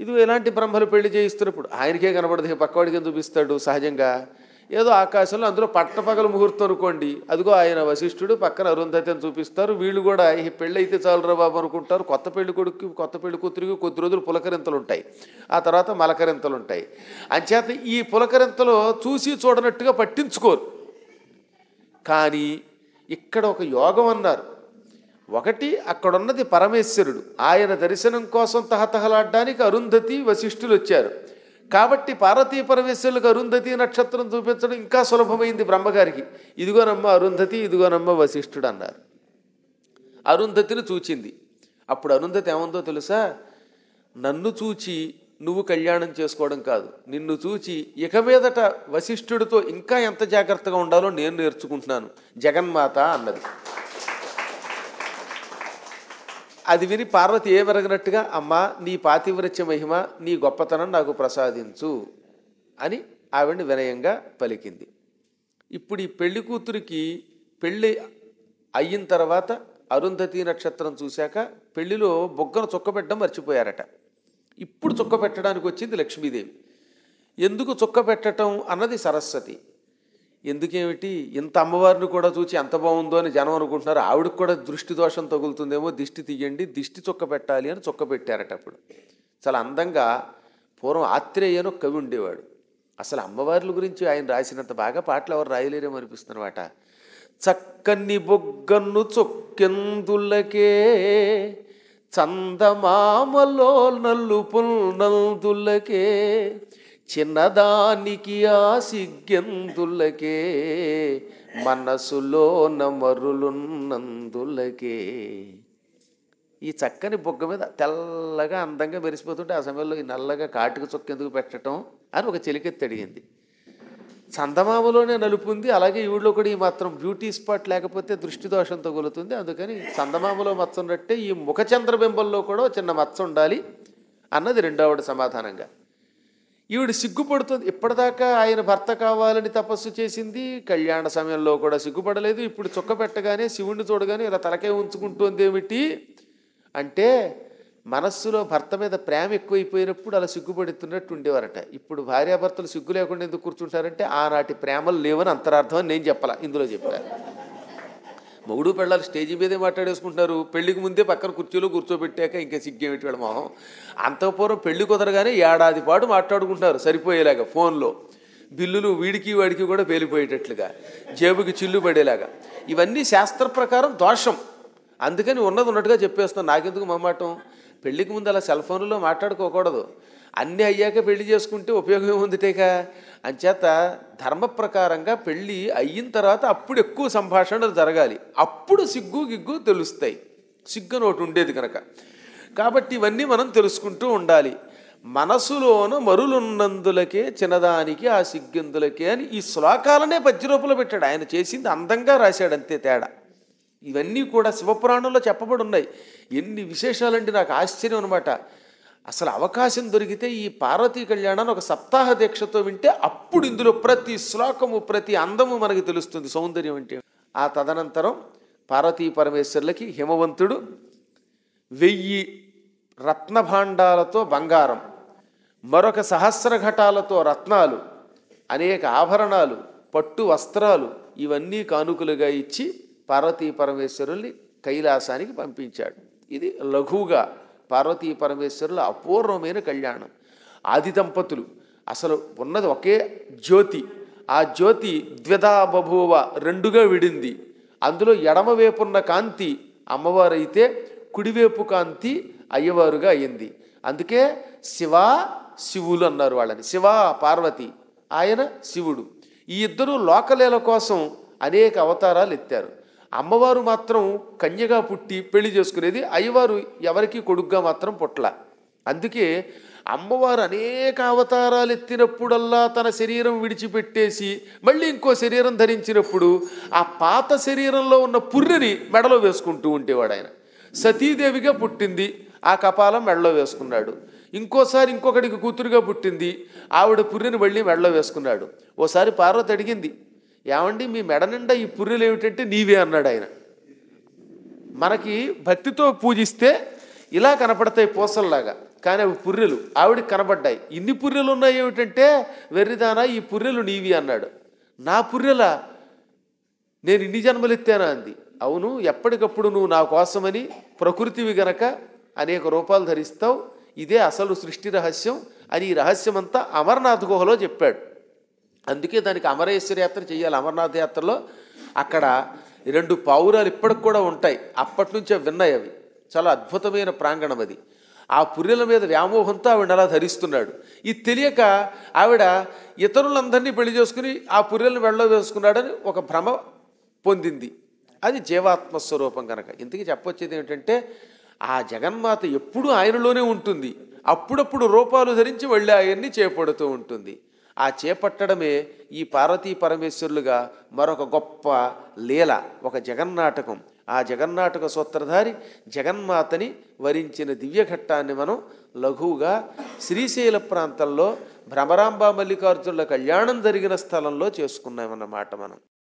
ఇది ఎలాంటి బ్రహ్మలు పెళ్లి చేయిస్తున్నప్పుడు ఆయనకే కనబడదు ఇక పక్కవాడికి ఏం చూపిస్తాడు సహజంగా ఏదో ఆకాశంలో అందులో పట్టపగల ముహూర్తం అనుకోండి అదిగో ఆయన వశిష్ఠుడు పక్కన అరుంధతి అని చూపిస్తారు వీళ్ళు కూడా ఈ పెళ్ళి అయితే చాలురా బాబు అనుకుంటారు కొత్త పెళ్లి కొడుకు కొత్త పెళ్లి కూతురికి కొద్ది రోజులు పులకరింతలు ఉంటాయి ఆ తర్వాత మలకరింతలు ఉంటాయి అంచేత ఈ పులకరింతలు చూసి చూడనట్టుగా పట్టించుకోరు కానీ ఇక్కడ ఒక యోగం అన్నారు ఒకటి అక్కడున్నది పరమేశ్వరుడు ఆయన దర్శనం కోసం తహతహలాడడానికి అరుంధతి వశిష్ఠులు వచ్చారు కాబట్టి పార్వతీ పరమేశ్వరులకు అరుంధతి నక్షత్రం చూపించడం ఇంకా సులభమైంది బ్రహ్మగారికి ఇదిగోనమ్మ అరుంధతి ఇదిగోనమ్మ వశిష్ఠుడు అన్నారు అరుంధతిని చూచింది అప్పుడు అరుంధతి ఏముందో తెలుసా నన్ను చూచి నువ్వు కళ్యాణం చేసుకోవడం కాదు నిన్ను చూచి ఇక మీదట వశిష్ఠుడితో ఇంకా ఎంత జాగ్రత్తగా ఉండాలో నేను నేర్చుకుంటున్నాను జగన్మాత అన్నది అది విని పార్వతి ఏమెరగనట్టుగా అమ్మా నీ పాతివ్రత్య మహిమ నీ గొప్పతనం నాకు ప్రసాదించు అని ఆవిడ్ని వినయంగా పలికింది ఇప్పుడు ఈ పెళ్లి కూతురికి పెళ్ళి అయిన తర్వాత అరుంధతి నక్షత్రం చూశాక పెళ్లిలో బొగ్గను చుక్కబెట్టడం మర్చిపోయారట ఇప్పుడు చుక్క పెట్టడానికి వచ్చింది లక్ష్మీదేవి ఎందుకు చుక్క పెట్టడం అన్నది సరస్వతి ఎందుకేమిటి ఇంత అమ్మవారిని కూడా చూచి ఎంత బాగుందో అని జనం అనుకుంటున్నారు ఆవిడకి కూడా దృష్టి దోషం తగులుతుందేమో దిష్టి తీయండి దిష్టి చుక్క పెట్టాలి అని చుక్క పెట్టారట అప్పుడు చాలా అందంగా పూర్వం ఆత్రేయ అని ఒక కవి ఉండేవాడు అసలు అమ్మవార్ల గురించి ఆయన రాసినంత బాగా పాటలు ఎవరు రాయలేరేమో అనిపిస్తున్నమాట చక్కని బొగ్గన్ను చొక్కెందులకే చందమామలో నల్లు పుల్నందులకే చిన్నదానికి ఆ సిగ్గెందులకే మనసులో నమరులున్నందులకే ఈ చక్కని బొగ్గ మీద తెల్లగా అందంగా మెరిసిపోతుంటే ఆ సమయంలో ఈ నల్లగా కాటుక చొక్కెందుకు పెట్టడం అని ఒక చెలికెత్తి అడిగింది చందమామలోనే నలుపు ఉంది అలాగే ఈవిడలో కూడా ఈ మాత్రం బ్యూటీ స్పాట్ లేకపోతే దృష్టి దోషం తగులుతుంది అందుకని చందమామలో మచ్చ ఉన్నట్టే ఈ ముఖ చంద్రబింబంలో కూడా ఓ చిన్న మచ్చ ఉండాలి అన్నది రెండవది సమాధానంగా ఈవిడ సిగ్గుపడుతుంది ఇప్పటిదాకా ఆయన భర్త కావాలని తపస్సు చేసింది కళ్యాణ సమయంలో కూడా సిగ్గుపడలేదు ఇప్పుడు చుక్క పెట్టగానే శివుణ్ణి చూడగానే ఇలా తలకే ఉంచుకుంటోంది ఏమిటి అంటే మనస్సులో భర్త మీద ప్రేమ ఎక్కువైపోయినప్పుడు అలా సిగ్గుపడుతున్నట్టు ఉండేవారట ఇప్పుడు భార్యాభర్తలు సిగ్గు లేకుండా ఎందుకు కూర్చుంటారంటే ఆనాటి ప్రేమలు లేవని అంతరార్థం అని నేను చెప్పాల ఇందులో చెప్పాను మొగుడు పెళ్ళాలి స్టేజీ మీదే మాట్లాడేసుకుంటున్నారు పెళ్లికి ముందే పక్కన కుర్చీలో కూర్చోబెట్టాక ఇంకా సిగ్గేమిటి వాళ్ళ మొహం అంతఃపూర్వం పెళ్లి కుదరగానే ఏడాది పాటు మాట్లాడుకుంటున్నారు సరిపోయేలాగా ఫోన్లో బిల్లులు వీడికి వాడికి కూడా పేలిపోయేటట్లుగా జేబుకి చిల్లు పడేలాగా ఇవన్నీ శాస్త్ర ప్రకారం దోషం అందుకని ఉన్నది ఉన్నట్టుగా చెప్పేస్తాను నాకెందుకు మమ్మాటం పెళ్లికి ముందు అలా సెల్ ఫోన్లో మాట్లాడుకోకూడదు అన్నీ అయ్యాక పెళ్లి చేసుకుంటే ఉపయోగం ఏముందిటేక అంచేత ధర్మ ప్రకారంగా పెళ్ళి అయిన తర్వాత అప్పుడు ఎక్కువ సంభాషణలు జరగాలి అప్పుడు సిగ్గు గిగ్గు తెలుస్తాయి సిగ్గు అని ఒకటి ఉండేది కనుక కాబట్టి ఇవన్నీ మనం తెలుసుకుంటూ ఉండాలి మనసులోన మరులున్నందులకే చిన్నదానికి ఆ సిగ్గెందులకే అని ఈ శ్లోకాలనే పద్యరూపంలో పెట్టాడు ఆయన చేసింది అందంగా రాశాడు అంతే తేడా ఇవన్నీ కూడా శివపురాణంలో చెప్పబడి ఉన్నాయి ఎన్ని విశేషాలంటే నాకు ఆశ్చర్యం అనమాట అసలు అవకాశం దొరికితే ఈ పార్వతీ కళ్యాణాన్ని ఒక సప్తాహ దీక్షతో వింటే అప్పుడు ఇందులో ప్రతి శ్లోకము ప్రతి అందము మనకి తెలుస్తుంది సౌందర్యం అంటే ఆ తదనంతరం పార్వతీ పరమేశ్వరులకి హిమవంతుడు వెయ్యి రత్నభాండాలతో బంగారం మరొక సహస్ర ఘటాలతో రత్నాలు అనేక ఆభరణాలు పట్టు వస్త్రాలు ఇవన్నీ కానుకలుగా ఇచ్చి పార్వతీ పరమేశ్వరుల్ని కైలాసానికి పంపించాడు ఇది లఘువుగా పార్వతీ పరమేశ్వరుల అపూర్వమైన కళ్యాణం ఆది దంపతులు అసలు ఉన్నది ఒకే జ్యోతి ఆ జ్యోతి ద్విధా బభూవ రెండుగా విడింది అందులో ఎడమవైపున్న కాంతి అమ్మవారైతే కుడివైపు కాంతి అయ్యవారుగా అయ్యింది అందుకే శివ శివులు అన్నారు వాళ్ళని శివ పార్వతి ఆయన శివుడు ఈ ఇద్దరు లోకలీల కోసం అనేక అవతారాలు ఎత్తారు అమ్మవారు మాత్రం కన్యగా పుట్టి పెళ్లి చేసుకునేది అయ్యవారు ఎవరికి కొడుగ్గా మాత్రం పుట్ల అందుకే అమ్మవారు అనేక అవతారాలు ఎత్తినప్పుడల్లా తన శరీరం విడిచిపెట్టేసి మళ్ళీ ఇంకో శరీరం ధరించినప్పుడు ఆ పాత శరీరంలో ఉన్న పుర్రెని మెడలో వేసుకుంటూ ఉండేవాడు ఆయన సతీదేవిగా పుట్టింది ఆ కపాలం మెడలో వేసుకున్నాడు ఇంకోసారి ఇంకొకడికి కూతురుగా పుట్టింది ఆవిడ పుర్రెని మళ్ళీ మెడలో వేసుకున్నాడు ఓసారి పార్వతి అడిగింది ఏమండి మీ మెడ నిండా ఈ పుర్రెలు ఏమిటంటే నీవే అన్నాడు ఆయన మనకి భక్తితో పూజిస్తే ఇలా కనపడతాయి పూసల్లాగా కానీ అవి పుర్రెలు ఆవిడకి కనబడ్డాయి ఇన్ని పుర్రెలు ఉన్నాయి ఏమిటంటే వెర్రిదానా ఈ పుర్రెలు నీవి అన్నాడు నా పుర్రెలా నేను ఇన్ని జన్మలు ఎత్తానా అంది అవును ఎప్పటికప్పుడు నువ్వు నా కోసమని ప్రకృతివి గనక అనేక రూపాలు ధరిస్తావు ఇదే అసలు సృష్టి రహస్యం అని ఈ రహస్యం అంతా అమర్నాథ్ గుహలో చెప్పాడు అందుకే దానికి అమరేశ్వర యాత్ర చేయాలి అమర్నాథ్ యాత్రలో అక్కడ రెండు పావురాలు ఇప్పటికి కూడా ఉంటాయి అప్పటి నుంచే విన్నాయి అవి చాలా అద్భుతమైన ప్రాంగణం అది ఆ పుర్రెల మీద వ్యామోహంతో ఆవిడ అలా ధరిస్తున్నాడు ఇది తెలియక ఆవిడ ఇతరులందరినీ పెళ్లి చేసుకుని ఆ పుర్రెలను వెళ్ళ వేసుకున్నాడని ఒక భ్రమ పొందింది అది జీవాత్మ స్వరూపం కనుక ఇంతకీ చెప్పొచ్చేది ఏమిటంటే ఆ జగన్మాత ఎప్పుడూ ఆయనలోనే ఉంటుంది అప్పుడప్పుడు రూపాలు ధరించి వెళ్ళి ఆయన్ని చేపడుతూ ఉంటుంది ఆ చేపట్టడమే ఈ పార్వతీ పరమేశ్వరులుగా మరొక గొప్ప లీల ఒక జగన్నాటకం ఆ జగన్నాటక సూత్రధారి జగన్మాతని వరించిన దివ్యఘట్టాన్ని మనం లఘువుగా శ్రీశైల ప్రాంతంలో భ్రమరాంబ మల్లికార్జునుల కళ్యాణం జరిగిన స్థలంలో చేసుకున్నామన్నమాట మనం